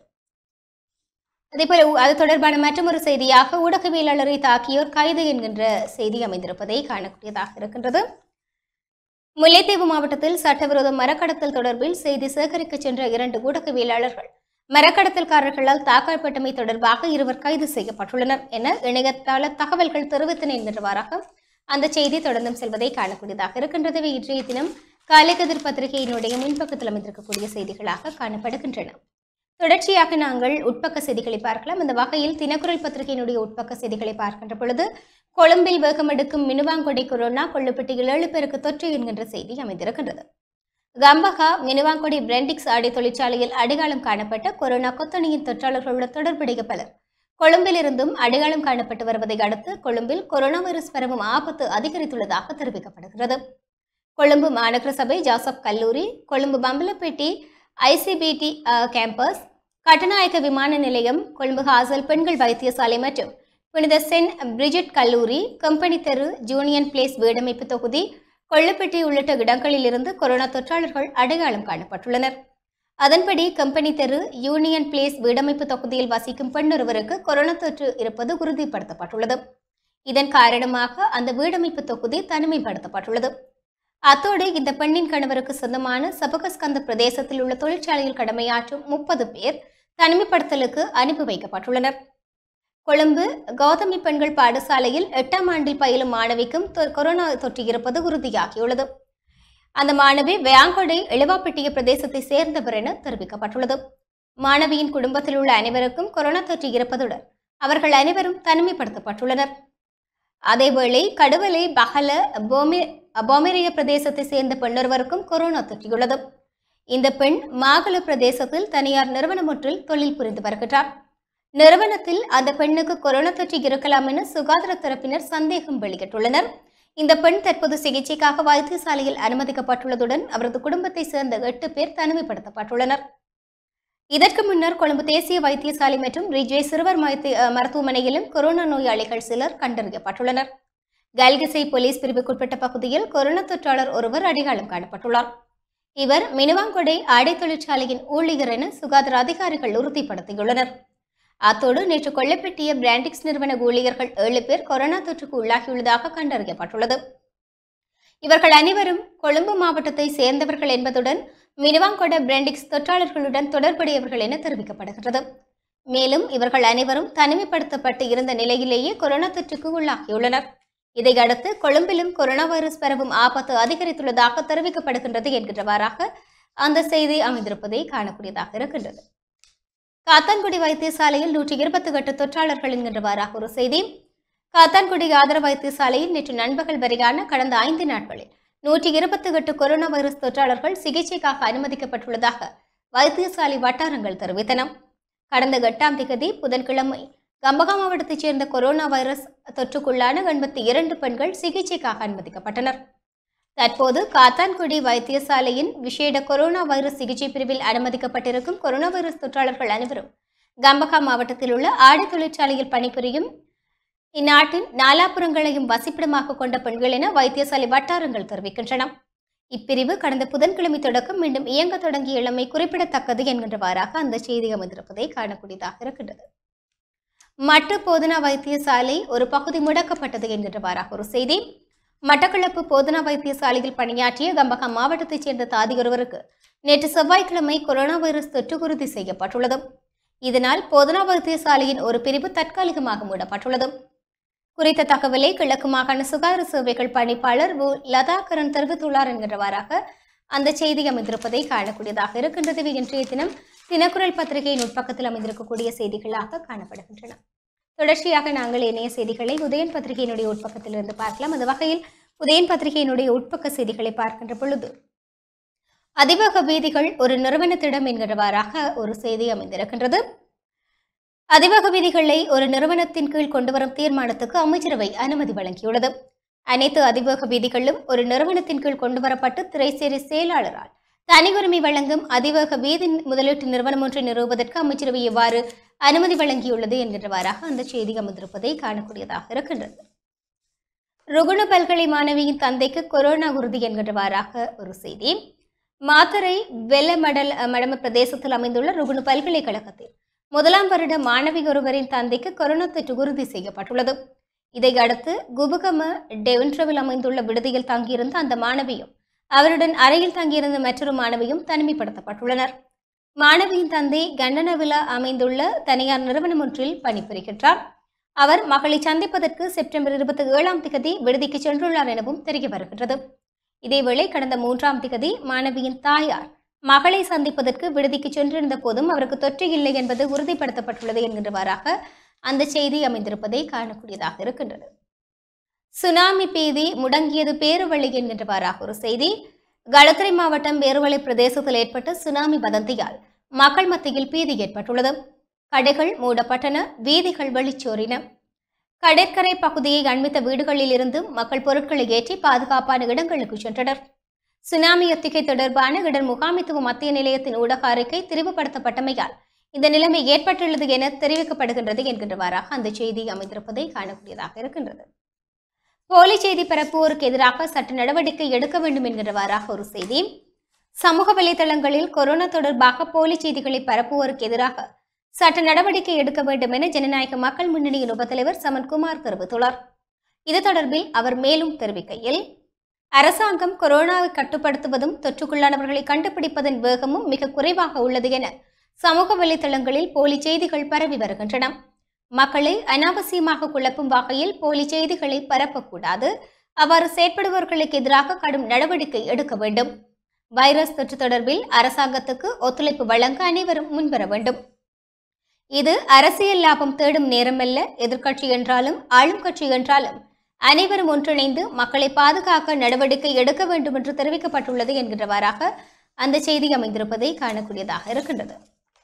அதேபோல உ- அது தொடர்பான மற்றொரு செய்தியாக ஊடகவியலாளரை தாக்கியோர் கைது என்கின்ற செய்தி அமைந்திருப்பதை காணக்கூடியதாக இருக்கின்றது முல்லைத்தீவு மாவட்டத்தில் சட்டவிரோத மரக்கடத்தல் தொடர்பில் செய்தி சேகரிக்க சென்ற இரண்டு ஊடகவியலாளர்கள் மரக்கடத்தல்காரர்களால் தாக்கப்பட்டமை தொடர்பாக இருவர் கைது செய்யப்பட்டுள்ளனர் என இணையதள தகவல்கள் தெரிவித்தன என்கிறவாறாக அந்த செய்தி தொடர்ந்தும் செல்வதை காணக்கூடியதாக இருக்கின்றது இவை இன்றைய தினம் காலைக்கதிர் பத்திரிகையினுடைய முன்பக்கத்தில் அமைந்திருக்கக்கூடிய செய்திகளாக காணப்படுகின்றன தொடர்ச்சியாக நாங்கள் உட்பக்க செய்திகளை பார்க்கலாம் இந்த வகையில் தினக்குரல் பத்திரிகையினுடைய உட்பக்க செய்திகளை பார்க்கின்ற பொழுது கொழும்பில் வேகமெடுக்கும் மினுவாங்கொடை கொரோனா கொள்ளுப்பட்டியில் ஏழு பேருக்கு தொற்று என்கின்ற செய்தி அமைந்திருக்கின்றது கம்பகா மினுவாங்கொடை பிரெண்டிக்ஸ் ஆடை தொழிற்சாலையில் அடையாளம் காணப்பட்ட கொரோனா கொத்தணியின் தொற்றாளர்களுடன் தொடர்புடைய பலர் கொழும்பில் இருந்தும் அடையாளம் காணப்பட்டு வருவதை அடுத்து கொழும்பில் கொரோனா வைரஸ் பரவும் ஆபத்து அதிகரித்துள்ளதாக தெரிவிக்கப்படுகிறது கொழும்பு மாநகர சபை ஜாசப் கல்லூரி கொழும்பு பம்பலப்பேட்டை ஐசிபிடி கேம்பஸ் கட்டநாயக்க விமான நிலையம் கொழும்பு ஹாசல் பெண்கள் வைத்தியசாலை மற்றும் புனித சென்ட் பிரிஜிட் கல்லூரி கம்பெனி தெரு ஜூனியன் பிளேஸ் வீடமைப்பு தொகுதி கொள்ளுப்பட்டி உள்ளிட்ட இடங்களில் இருந்து கொரோனா தொற்றாளர்கள் அடையாளம் காணப்பட்டுள்ளனர் அதன்படி கம்பெனி தெரு யூனியன் பிளேஸ் வீடமைப்பு தொகுதியில் வசிக்கும் பெண்ணொருவருக்கு கொரோனா தொற்று இருப்பது உறுதிப்படுத்தப்பட்டுள்ளது இதன் காரணமாக அந்த வீடமைப்பு தொகுதி தனிமைப்படுத்தப்பட்டுள்ளது அத்தோடு இந்த பெண்ணின் கணவருக்கு சொந்தமான சபகஸ்கந்த பிரதேசத்தில் உள்ள தொழிற்சாலையில் கடமையாற்றும் முப்பது பேர் தனிமைப்படுத்தலுக்கு அனுப்பி வைக்கப்பட்டுள்ளனர் கொழும்பு கௌதமி பெண்கள் பாடசாலையில் எட்டாம் ஆண்டில் பயிலும் மாணவிக்கும் தொ- கொரோனா தொற்று இருப்பது உறுதியாகியுள்ளது அந்த மாணவி வேங்கொடை எழுவாப்பட்டிய பிரதேசத்தை சேர்ந்தவர் என தெரிவிக்கப்பட்டுள்ளது மாணவியின் குடும்பத்தில் உள்ள அனைவருக்கும் கொரோனா தொற்று இருப்பதுடன் அவர்கள் அனைவரும் தனிமைப்படுத்தப்பட்டுள்ளனர் அதேவேளை கடுவலை பகல போமி பொமேரிய பிரதேசத்தை சேர்ந்த பெண்ணொருவருக்கும் கொரோனா தொற்றியுள்ளது இந்த பெண் மாகல பிரதேசத்தில் தனியார் நிறுவனம் ஒன்றில் தொழில் புரிந்து வருகிறார் நிறுவனத்தில் அந்த பெண்ணுக்கு கொரோனா தொற்று இருக்கலாம் என சுகாதார தரப்பினர் சந்தேகம் வெளியிட்டுள்ளனர் இந்த பெண் தற்போது சிகிச்சைக்காக வைத்தியசாலையில் அனுமதிக்கப்பட்டுள்ளதுடன் அவரது குடும்பத்தை சேர்ந்த எட்டு பேர் தனிமைப்படுத்தப்பட்டுள்ளனர் இதற்கு முன்னர் கொழும்பு தேசிய வைத்தியசாலை மற்றும் ரிஜே சிறுவர் மைத்தி- அஹ், மருத்துவமனையிலும் கொரோனா நோயாளிகள் சிலர் கண்டறியப்பட்டுள்ளனர் கல்கிசை போலீஸ் பிரிவுக்குட்பட்ட பகுதியில் கொரோனா தொற்றாளர் ஒருவர் அடையாளம் காணப்பட்டுள்ளார் இவர் மினுவாங்கொடை ஆடை தொழிற்சாலையின் ஊழியர் என சுகாதார அதிகாரிகள் உறுதிப்படுத்தியுள்ளனர் அத்தோடு நேற்று கொல்லப்பட்டிய பிராண்டிக்ஸ் நிறுவன ஊழியர்கள் ஏழு பேர் கொரோனா தொற்றுக்கு உள்ளாகியுள்ளதாக கண்டறியப்பட்டுள்ளது இவர்கள் அனைவரும் கொழும்பு மாவட்டத்தை சேர்ந்தவர்கள் என்பதுடன் மினுவாங்கொட பிராண்டிக்ஸ் தொற்றாளர்களுடன் தொடர்புடையவர்கள் என தெரிவிக்கப்படுகிறது மேலும் இவர்கள் அனைவரும் தனிமைப்படுத்தப்பட்டு இருந்த நிலையிலேயே கொரோனா தொற்றுக்கு உள்ளாகியுள்ளனர் இதையடுத்து கொழும்பிலும் கொரோனா வைரஸ் பரவும் ஆபத்து அதிகரித்துள்ளதாக தெரிவிக்கப்படுகின்றது என்கின்றவாறாக அந்த செய்தி அமைந்திருப்பதை காணக்கூடியதாக இருக்கின்றது காத்தான்குடி வைத்தியசாலையில் நூற்றி இருபத்தி எட்டு தொற்றாளர்கள் என்கின்றவாறாக ஒரு செய்தி காத்தான்குடி ஆதர வைத்தியசாலையில் நேற்று நண்பகல் வரையான கடந்த ஐந்து நாட்களில் நூற்றி இருபத்தி எட்டு கொரோனா வைரஸ் தொற்றாளர்கள் சிகிச்சைக்காக அனுமதிக்கப்பட்டுள்ளதாக வைத்தியசாலை வட்டாரங்கள் தெரிவித்தன கடந்த எட்டாம் திகதி புதன்கிழமை கம்பகா மாவட்டத்தைச் சேர்ந்த கொரோனா வைரஸ் தொற்றுக்குள்ளான எண்பத்தி இரண்டு பெண்கள் சிகிச்சைக்காக அனுமதிக்கப்பட்டனர் தற்போது காத்தான்குடி வைத்தியசாலையின் விசேட கொரோனா வைரஸ் சிகிச்சை பிரிவில் அனுமதிக்கப்பட்டிருக்கும் கொரோனா வைரஸ் தொற்றாளர்கள் அனைவரும் கம்பகா மாவட்டத்தில் உள்ள ஆடை தொழிற்சாலையில் பணிபுரியும் இந்நாட்டின் நாலாபுரங்களையும் வசிப்பிடமாக கொண்ட பெண்கள் என வைத்தியசாலை வட்டாரங்கள் தெரிவிக்கின்றன இப்பிரிவு கடந்த புதன்கிழமை தொடக்கம் மீண்டும் இயங்க தொடங்கிய இளமை குறிப்பிடத்தக்கது என்கின்றவாறாக அந்த செய்தி அமைந்திருப்பதை காணக்கூடியதாக இருக்கின்றது மட்டு போதனா வைத்தியசாலை ஒரு பகுதி முடக்கப்பட்டது என்கின்றவாறாக ஒரு செய்தி மட்டக்களப்பு போதனா வைத்தியசாலையில் பணியாற்றிய கம்பகம் மாவட்டத்தைச் சேர்ந்த தாதி ஒருவருக்கு நேற்று செவ்வாய்க்கிழமை கொரோனா வைரஸ் தொற்று உறுதி செய்யப்பட்டுள்ளது இதனால் போதனா வைத்தியசாலையின் ஒரு பிரிவு தற்காலிகமாக மூடப்பட்டுள்ளது குறித்த தகவலை கிழக்கு மாகாண சுகாதார சேவைகள் பணிப்பாளர் வு லதாகரன் தெரிவித்துள்ளார் என்கிறவாறாக அந்த செய்தி அமைந்திருப்பதை காணக்கூடியதாக இருக்கின்றது இவை இன்றைய தினம் தினக்குரல் பத்திரிகையின் உட்பக்கத்தில் அமைந்திருக்கக்கூடிய செய்திகளாக காணப்படுகின்றன தொடர்ச்சியாக நாங்கள் இணைய செய்திகளை உதயன் பத்திரிகையினுடைய உட்பக்கத்தில் இருந்து பார்க்கலாம் அந்த வகையில் உதயன் பத்திரிகையினுடைய உட்பக்க செய்திகளை பார்க்கின்ற பொழுது அதிவேக வீதிகள் ஒரு நிறுவனத்திடம் என்கிறவாறாக ஒரு செய்தி அமைந்திருக்கின்றது அதிவேக வீதிகளை ஒரு நிறுவனத்தின் கீழ் கொண்டுவரும் தீர்மானத்துக்கு அமைச்சரவை அனுமதி வழங்கியுள்ளது அனைத்து அதிவேக வீதிகளும் ஒரு நிறுவனத்தின் கீழ் கொண்டுவரப்பட்டு திரைசேரி செயலாளரால் தனி உரிமை வழங்கும் அதிவேக வீதி முதலீட்டு நிறுவனம் ஒன்றை நிறுவுவதற்கு அமைச்சரவை எவ்வாறு அனுமதி வழங்கியுள்ளது என்கிறவாறாக அந்த செய்தி அமைந்திருப்பதை காணக்கூடியதாக இருக்கின்றது ருகுண பல்கலை மாணவியின் தந்தைக்கு கொரோனா உறுதி என்கின்றவாறாக ஒரு செய்தி மாத்தரை வெள்ளமடல் மடம பிரதேசத்தில் அமைந்துள்ள ருகுணு பல்கலைக்கழகத்தில் முதலாம் வருட மாணவி ஒருவரின் தந்தைக்கு கொரோனா தொற்று உறுதி செய்யப்பட்டுள்ளது இதையடுத்து குபுகம டெவன்ட்ரவில் அமைந்துள்ள விடுதியில் தங்கியிருந்த அந்த மாணவியும் அவருடன் அறையில் தங்கியிருந்த மற்றொரு மாணவியும் தனிமைப்படுத்தப்பட்டுள்ளனர் மாணவியின் தந்தை கண்டனவிலா அமைந்துள்ள தனியார் நிறுவனம் ஒன்றில் பணிபுரிகின்றார் அவர் மகளை சந்திப்பதற்கு செப்டம்பர் இருபத்தி ஏழாம் திகதி விடுதிக்கு சென்றுள்ளார் எனவும் தெரிய வருகின்றது இதேவேளை கடந்த மூன்றாம் திகதி மாணவியின் தாயார் மகளை சந்திப்பதற்கு விடுதிக்கு சென்றிருந்த போதும் அவருக்கு தொற்று இல்லை என்பது உறுதிப்படுத்தப்பட்டுள்ளது என்கின்றவாறாக அந்த செய்தி அமைந்திருப்பதை காணக்கூடியதாக இருக்கின்றது சுனாமி பீதி முடங்கியது பேருவள்ளி என்கின்றவாறாக ஒரு செய்தி களத்துறை மாவட்டம் பேருவளை பிரதேசத்தில் ஏற்பட்ட சுனாமி வதந்தியால் மக்கள் மத்தியில் பீதி ஏற்பட்டுள்ளது கடைகள் மூடப்பட்டன வீதிகள் வெளிச்சோறின கடற்கரை பகுதியை அண்மித்த வீடுகளில் இருந்து மக்கள் பொருட்களை ஏற்றி பாதுகாப்பான இடங்களுக்கு சென்றனர் சுனாமி ஒத்திகை தொடர்பான இடர் முகாமித்துவ மத்திய நிலையத்தின் ஊடக அறிக்கை திரிவுபடுத்தப்பட்டமையால் இந்த நிலைமை ஏற்பட்டுள்ளது என தெரிவிக்கப்படுகின்றது என்கின்றவாறாக அந்த செய்தி அமைந்திருப்பதை காணக்கூடியதாக இருக்கின்றது போலி செய்தி பரப்புவோருக்கு எதிராக சட்ட நடவடிக்கை எடுக்க வேண்டும் என்கின்றவாறாக ஒரு செய்தி சமூக வலைதளங்களில் கொரோனா தொடர்பாக போலி செய்திகளை பரப்புவோருக்கு எதிராக சட்ட நடவடிக்கை எடுக்க வேண்டும் என ஜனநாயக மக்கள் முன்னணியின் உபத்தலைவர் சமன்குமார் தெரிவித்துள்ளார் இது தொடர்பில் அவர் மேலும் தெரிவிக்கையில் அரசாங்கம் கொரோனாவை கட்டுப்படுத்துவதும் தொற்றுக்குள்ளானவர்களை கண்டுபிடிப்பதன் வேகமும் மிக குறைவாக உள்ளது என சமூக வலைதளங்களில் போலி செய்திகள் பரவி வருகின்றன மக்களை அனாவசியமாக குழப்பும் வகையில் போலி செய்திகளை பரப்பக்கூடாது அவ்வாறு செயற்படுபவர்களுக்கு எதிராக கடும் நடவடிக்கை எடுக்க வேண்டும் வைரஸ் தொற்று தொடர்பில் அரசாங்கத்துக்கு ஒத்துழைப்பு வழங்க அனைவரும் முன்வர வேண்டும் இது அரசியல் லாபம் தேடும் நேரமல்ல எதிர்க்கட்சி என்றாலும் ஆளும் கட்சி என்றாலும் அனைவரும் ஒன்றிணைந்து மக்களை பாதுகாக்க நடவடிக்கை எடுக்க வேண்டும் என்று தெரிவிக்கப்பட்டுள்ளது என்கின்றவாறாக அந்த செய்தி அமைந்திருப்பதை காணக்கூடியதாக இருக்கின்றது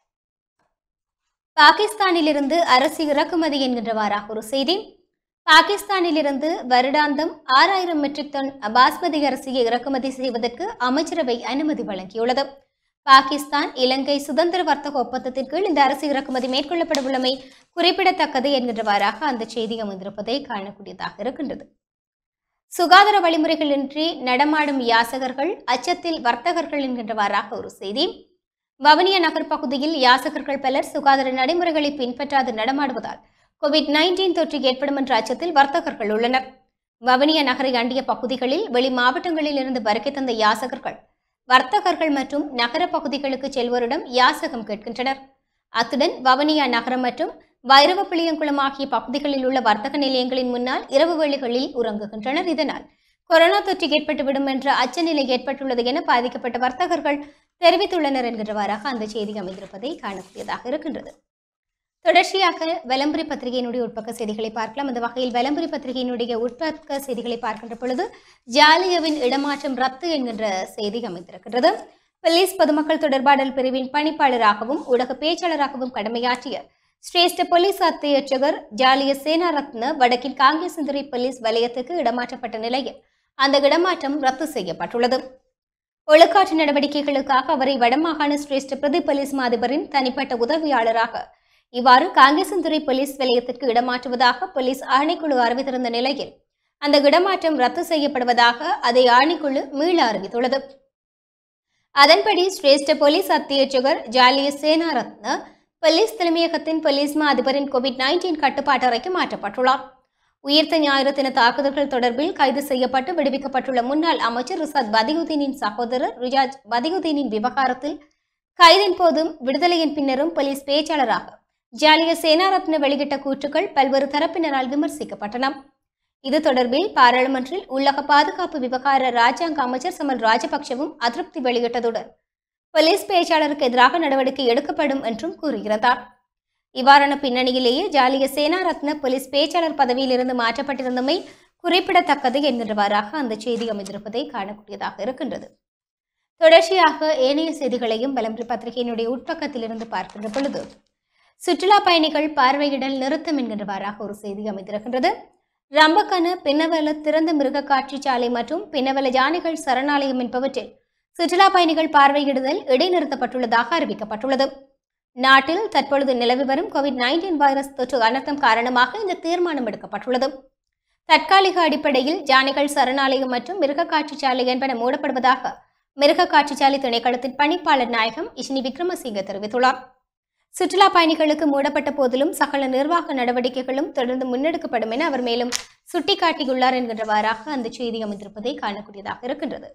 பாகிஸ்தானிலிருந்து அரசு இறக்குமதி என்கின்றவாறாக ஒரு செய்தி பாகிஸ்தானிலிருந்து வருடாந்தம் ஆறாயிரம் மெட்ரிக் டன் பாஸ்மதி அரிசியை இறக்குமதி செய்வதற்கு அமைச்சரவை அனுமதி வழங்கியுள்ளது பாகிஸ்தான் இலங்கை சுதந்திர வர்த்தக ஒப்பந்தத்தின் கீழ் இந்த அரசு இறக்குமதி மேற்கொள்ளப்பட உள்ளமை குறிப்பிடத்தக்கது என்கின்றவாறாக அந்த செய்தி அமைந்திருப்பதை காணக்கூடியதாக இருக்கின்றது சுகாதார வழிமுறைகளின்றி நடமாடும் யாசகர்கள் அச்சத்தில் வர்த்தகர்கள் என்கின்றவாறாக ஒரு செய்தி வவுனியா நகர் பகுதியில் யாசகர்கள் பலர் சுகாதார நடைமுறைகளை பின்பற்றாது நடமாடுவதால் கோவிட் நைன்டீன் தொற்று ஏற்படும் என்ற அச்சத்தில் வர்த்தகர்கள் உள்ளனர் வவுனியா நகரை அண்டிய பகுதிகளில் வெளி மாவட்டங்களில் இருந்து வருகை தந்த யாசகர்கள் வர்த்தகர்கள் மற்றும் நகர பகுதிகளுக்கு செல்வோரிடம் யாசகம் கேட்கின்றனர் அத்துடன் வவுனியா நகரம் மற்றும் வைரவப்பிளியங்குளம் ஆகிய பகுதிகளில் உள்ள வர்த்தக நிலையங்களின் முன்னால் இரவு வேளைகளில் உறங்குகின்றனர் இதனால் கொரோனா தொற்று ஏற்பட்டுவிடும் என்ற அச்சநிலை ஏற்பட்டுள்ளது என பாதிக்கப்பட்ட வர்த்தகர்கள் தெரிவித்துள்ளனர் என்கிறவாறாக அந்த செய்தி அமைந்திருப்பதை காணக்கூடியதாக இருக்கின்றது தொடர்ச்சியாக வெலம்புரி பத்திரிகையினுடைய உட்பக்க செய்திகளை பார்க்கலாம் அந்த வகையில் வெலம்புரி பத்திரிகையினுடைய உட்பக்க செய்திகளை பார்க்கின்ற பொழுது ஜாலியவின் இடமாற்றம் ரத்து என்கின்ற செய்தி அமைந்திருக்கின்றது போலீஸ் பொதுமக்கள் தொடர்பாடல் பிரிவின் பணிப்பாளராகவும் ஊடக பேச்சாளராகவும் கடமையாற்றிய சிரேஷ்ட போலீஸ் அத்தியட்சகர் ஜாலிய சேனாரத்ன வடக்கின் காங்கேசந்துறை போலீஸ் வலயத்துக்கு இடமாற்றப்பட்ட நிலையில் அந்த இடமாற்றம் ரத்து செய்யப்பட்டுள்ளது ஒழுக்காற்று நடவடிக்கைகளுக்காக அவரை வடமாகாண சிரேஷ்ட பிரதி போலீஸ் மாதிபரின் தனிப்பட்ட உதவியாளராக இவ்வாறு காங்கேசந்துறை போலீஸ் நிலையத்திற்கு இடமாற்றுவதாக போலீஸ் ஆணைக்குழு அறிவித்திருந்த நிலையில் அந்த இடமாற்றம் ரத்து செய்யப்படுவதாக அதை ஆணைக்குழு மீள அறிவித்துள்ளது அதன்படி சிரேஷ்ட போலீஸ் அத்தியட்சகர் ஜாலிய சேனாரத்ன போலீஸ் தலைமையகத்தின் போலீஸ் மா அதிபரின் கோவிட் நைன்டீன் கட்டுப்பாட்டு அறைக்கு மாற்றப்பட்டுள்ளார் உயிர்த்த ஞாயிறு தின தாக்குதல்கள் தொடர்பில் கைது செய்யப்பட்டு விடுவிக்கப்பட்டுள்ள முன்னாள் அமைச்சர் ரிசாத் பதியுதீனின் சகோதரர் ரிஜாஜ் பதியுதீனின் விவகாரத்தில் கைதின் போதும் விடுதலையின் பின்னரும் போலீஸ் பேச்சாளராக ஜாலிய சேனாரத்ன வெளியிட்ட கூற்றுக்கள் பல்வேறு தரப்பினரால் விமர்சிக்கப்பட்டன இது தொடர்பில் பாராளுமன்றில் உள்ளக பாதுகாப்பு விவகார ராஜாங்க அமைச்சர் சமல் ராஜபக்சவும் அதிருப்தி வெளியிட்டதுடன் போலீஸ் பேச்சாளருக்கு எதிராக நடவடிக்கை எடுக்கப்படும் என்றும் கூறுகிறார் இவ்வாறான பின்னணியிலேயே ஜாலிய சேனாரத்ன போலீஸ் பேச்சாளர் பதவியிலிருந்து மாற்றப்பட்டிருந்தமை குறிப்பிடத்தக்கது என்கின்றவாறாக அந்த செய்தி அமைந்திருப்பதை காணக்கூடியதாக இருக்கின்றது தொடர்ச்சியாக ஏனைய செய்திகளையும் பலம்பரி பத்திரிகையினுடைய உட்பக்கத்திலிருந்து பார்க்கின்ற பொழுது சுற்றுலா பயணிகள் பார்வையிடல் நிறுத்தம் என்கின்றவாறாக ஒரு செய்தி அமைந்திருக்கின்றது ரம்பக்கன பின்னவல திறந்த மிருக காட்சி சாலை மற்றும் பின்னவல யானைகள் சரணாலயம் என்பவற்றில் சுற்றுலா பயணிகள் பார்வையிடுதல் இடைநிறுத்தப்பட்டுள்ளதாக அறிவிக்கப்பட்டுள்ளது நாட்டில் தற்பொழுது நிலவி வரும் கோவிட் நைன்டீன் வைரஸ் தொற்று அனர்த்தம் காரணமாக இந்த தீர்மானம் எடுக்கப்பட்டுள்ளது தற்காலிக அடிப்படையில் ஜானிகள் சரணாலயம் மற்றும் மிருக காட்சிச்சாலை என்பன மூடப்படுவதாக மிருக காட்சிச்சாலை திணைக்களத்தின் பணிப்பாளர் நாயகம் இஷ்னி விக்ரமசிங்க தெரிவித்துள்ளார் சுற்றுலா பயணிகளுக்கு மூடப்பட்ட போதிலும் சகல நிர்வாக நடவடிக்கைகளும் தொடர்ந்து முன்னெடுக்கப்படும் என அவர் மேலும் சுட்டிக்காட்டியுள்ளார் என்கின்றவாறாக அந்த செய்தி அமைந்திருப்பதை காணக்கூடியதாக இருக்கின்றது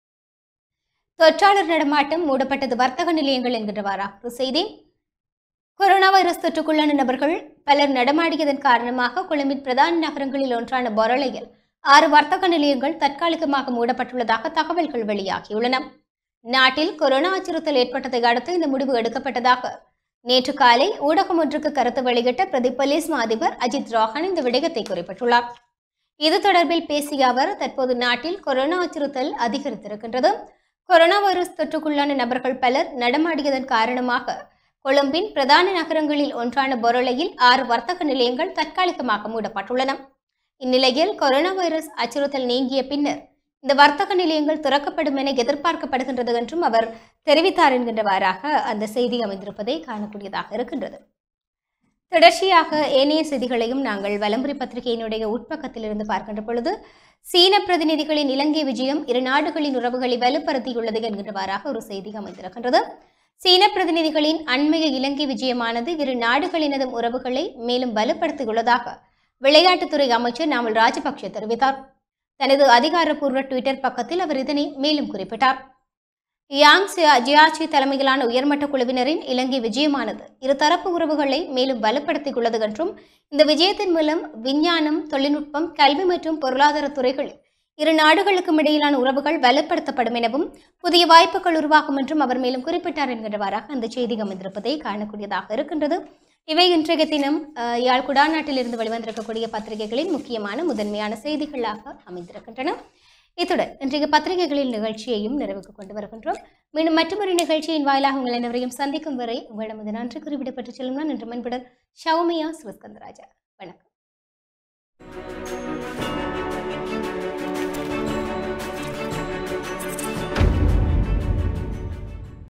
தொற்றாளர் நடமாட்டம் மூடப்பட்டது வர்த்தக நிலையங்கள் என்கின்றவாறாக ஒரு செய்தி கொரோனா வைரஸ் தொற்றுக்குள்ளான நபர்கள் பலர் நடமாடியதன் காரணமாக கொழும்பின் பிரதான நகரங்களில் ஒன்றான பொரளையில் ஆறு வர்த்தக நிலையங்கள் தற்காலிகமாக மூடப்பட்டுள்ளதாக தகவல்கள் வெளியாகியுள்ளன நாட்டில் கொரோனா அச்சுறுத்தல் ஏற்பட்டதை அடுத்து இந்த முடிவு எடுக்கப்பட்டதாக நேற்று காலை ஊடகம் ஒன்றுக்கு கருத்து வெளியிட்ட பிரதி போலீஸ் மா அதிபர் அஜித் ரோஹன் இந்த விடயத்தை குறிப்பிட்டுள்ளார் இது தொடர்பில் பேசிய அவர் தற்போது நாட்டில் கொரோனா அச்சுறுத்தல் அதிகரித்திருக்கின்றது கொரோனா வைரஸ் தொற்றுக்குள்ளான நபர்கள் பலர் நடமாடியதன் காரணமாக கொழும்பின் பிரதான நகரங்களில் ஒன்றான பொருளையில் ஆறு வர்த்தக நிலையங்கள் தற்காலிகமாக மூடப்பட்டுள்ளன இந்நிலையில் கொரோனா வைரஸ் அச்சுறுத்தல் நீங்கிய பின்னர் இந்த வர்த்தக நிலையங்கள் திறக்கப்படும் என எதிர்பார்க்கப்படுகின்றது என்றும் அவர் தெரிவித்தார் என்கின்றவாறாக அந்த செய்தி அமைந்திருப்பதை காணக்கூடியதாக இருக்கின்றது தொடர்ச்சியாக ஏனைய செய்திகளையும் நாங்கள் வலம்புரி பத்திரிகையினுடைய உட்பக்கத்திலிருந்து பார்க்கின்ற பொழுது சீன பிரதிநிதிகளின் இலங்கை விஜயம் இரு நாடுகளின் உறவுகளை வலுப்படுத்தியுள்ளது என்கின்றவாறாக ஒரு செய்தி அமைந்திருக்கின்றது சீன பிரதிநிதிகளின் அண்மைய இலங்கை விஜயமானது இரு நாடுகளினதும் உறவுகளை மேலும் வலுப்படுத்தியுள்ளதாக விளையாட்டுத்துறை அமைச்சர் நாமல் ராஜபக்ஷ தெரிவித்தார் தனது அதிகாரப்பூர்வ ட்விட்டர் பக்கத்தில் அவர் இதனை மேலும் குறிப்பிட்டார் யாங் சியா- ஜியாச்சி தலைமையிலான உயர்மட்ட குழுவினரின் இலங்கை விஜயமானது இருதரப்பு உறவுகளை மேலும் வலுப்படுத்தியுள்ளது என்றும் இந்த விஜயத்தின் மூலம் விஞ்ஞானம் தொழில்நுட்பம் கல்வி மற்றும் பொருளாதார துறைகளில் இரு நாடுகளுக்கும் இடையிலான உறவுகள் வலுப்படுத்தப்படும் எனவும் புதிய வாய்ப்புகள் உருவாகும் என்றும் அவர் மேலும் குறிப்பிட்டார் என்கிறவாறாக அந்த செய்தி அமைந்திருப்பதை காணக்கூடியதாக இருக்கின்றது இவை இன்றைய தினம் அஹ், யாழ் குடாநாட்டிலிருந்து வெளிவந்திருக்கக்கூடிய பத்திரிகைகளின் முக்கியமான முதன்மையான செய்திகளாக அமைந்திருக்கின்றன இத்துடன் இன்றைய பத்திரிகைகளின் நிகழ்ச்சியையும் நிறைவுக்கு கொண்டு வருகின்றோம் மீண்டும் மற்றொரு நிகழ்ச்சியின் வாயிலாக உங்கள் அனைவரையும் சந்திக்கும் வரை உங்களிடமது நன்றி குறிப்பிடப்பட்டு செல்லும் நான் இன்று மண்புடன் ஷவுமியா சிவஸ்கந்தராஜா வணக்கம்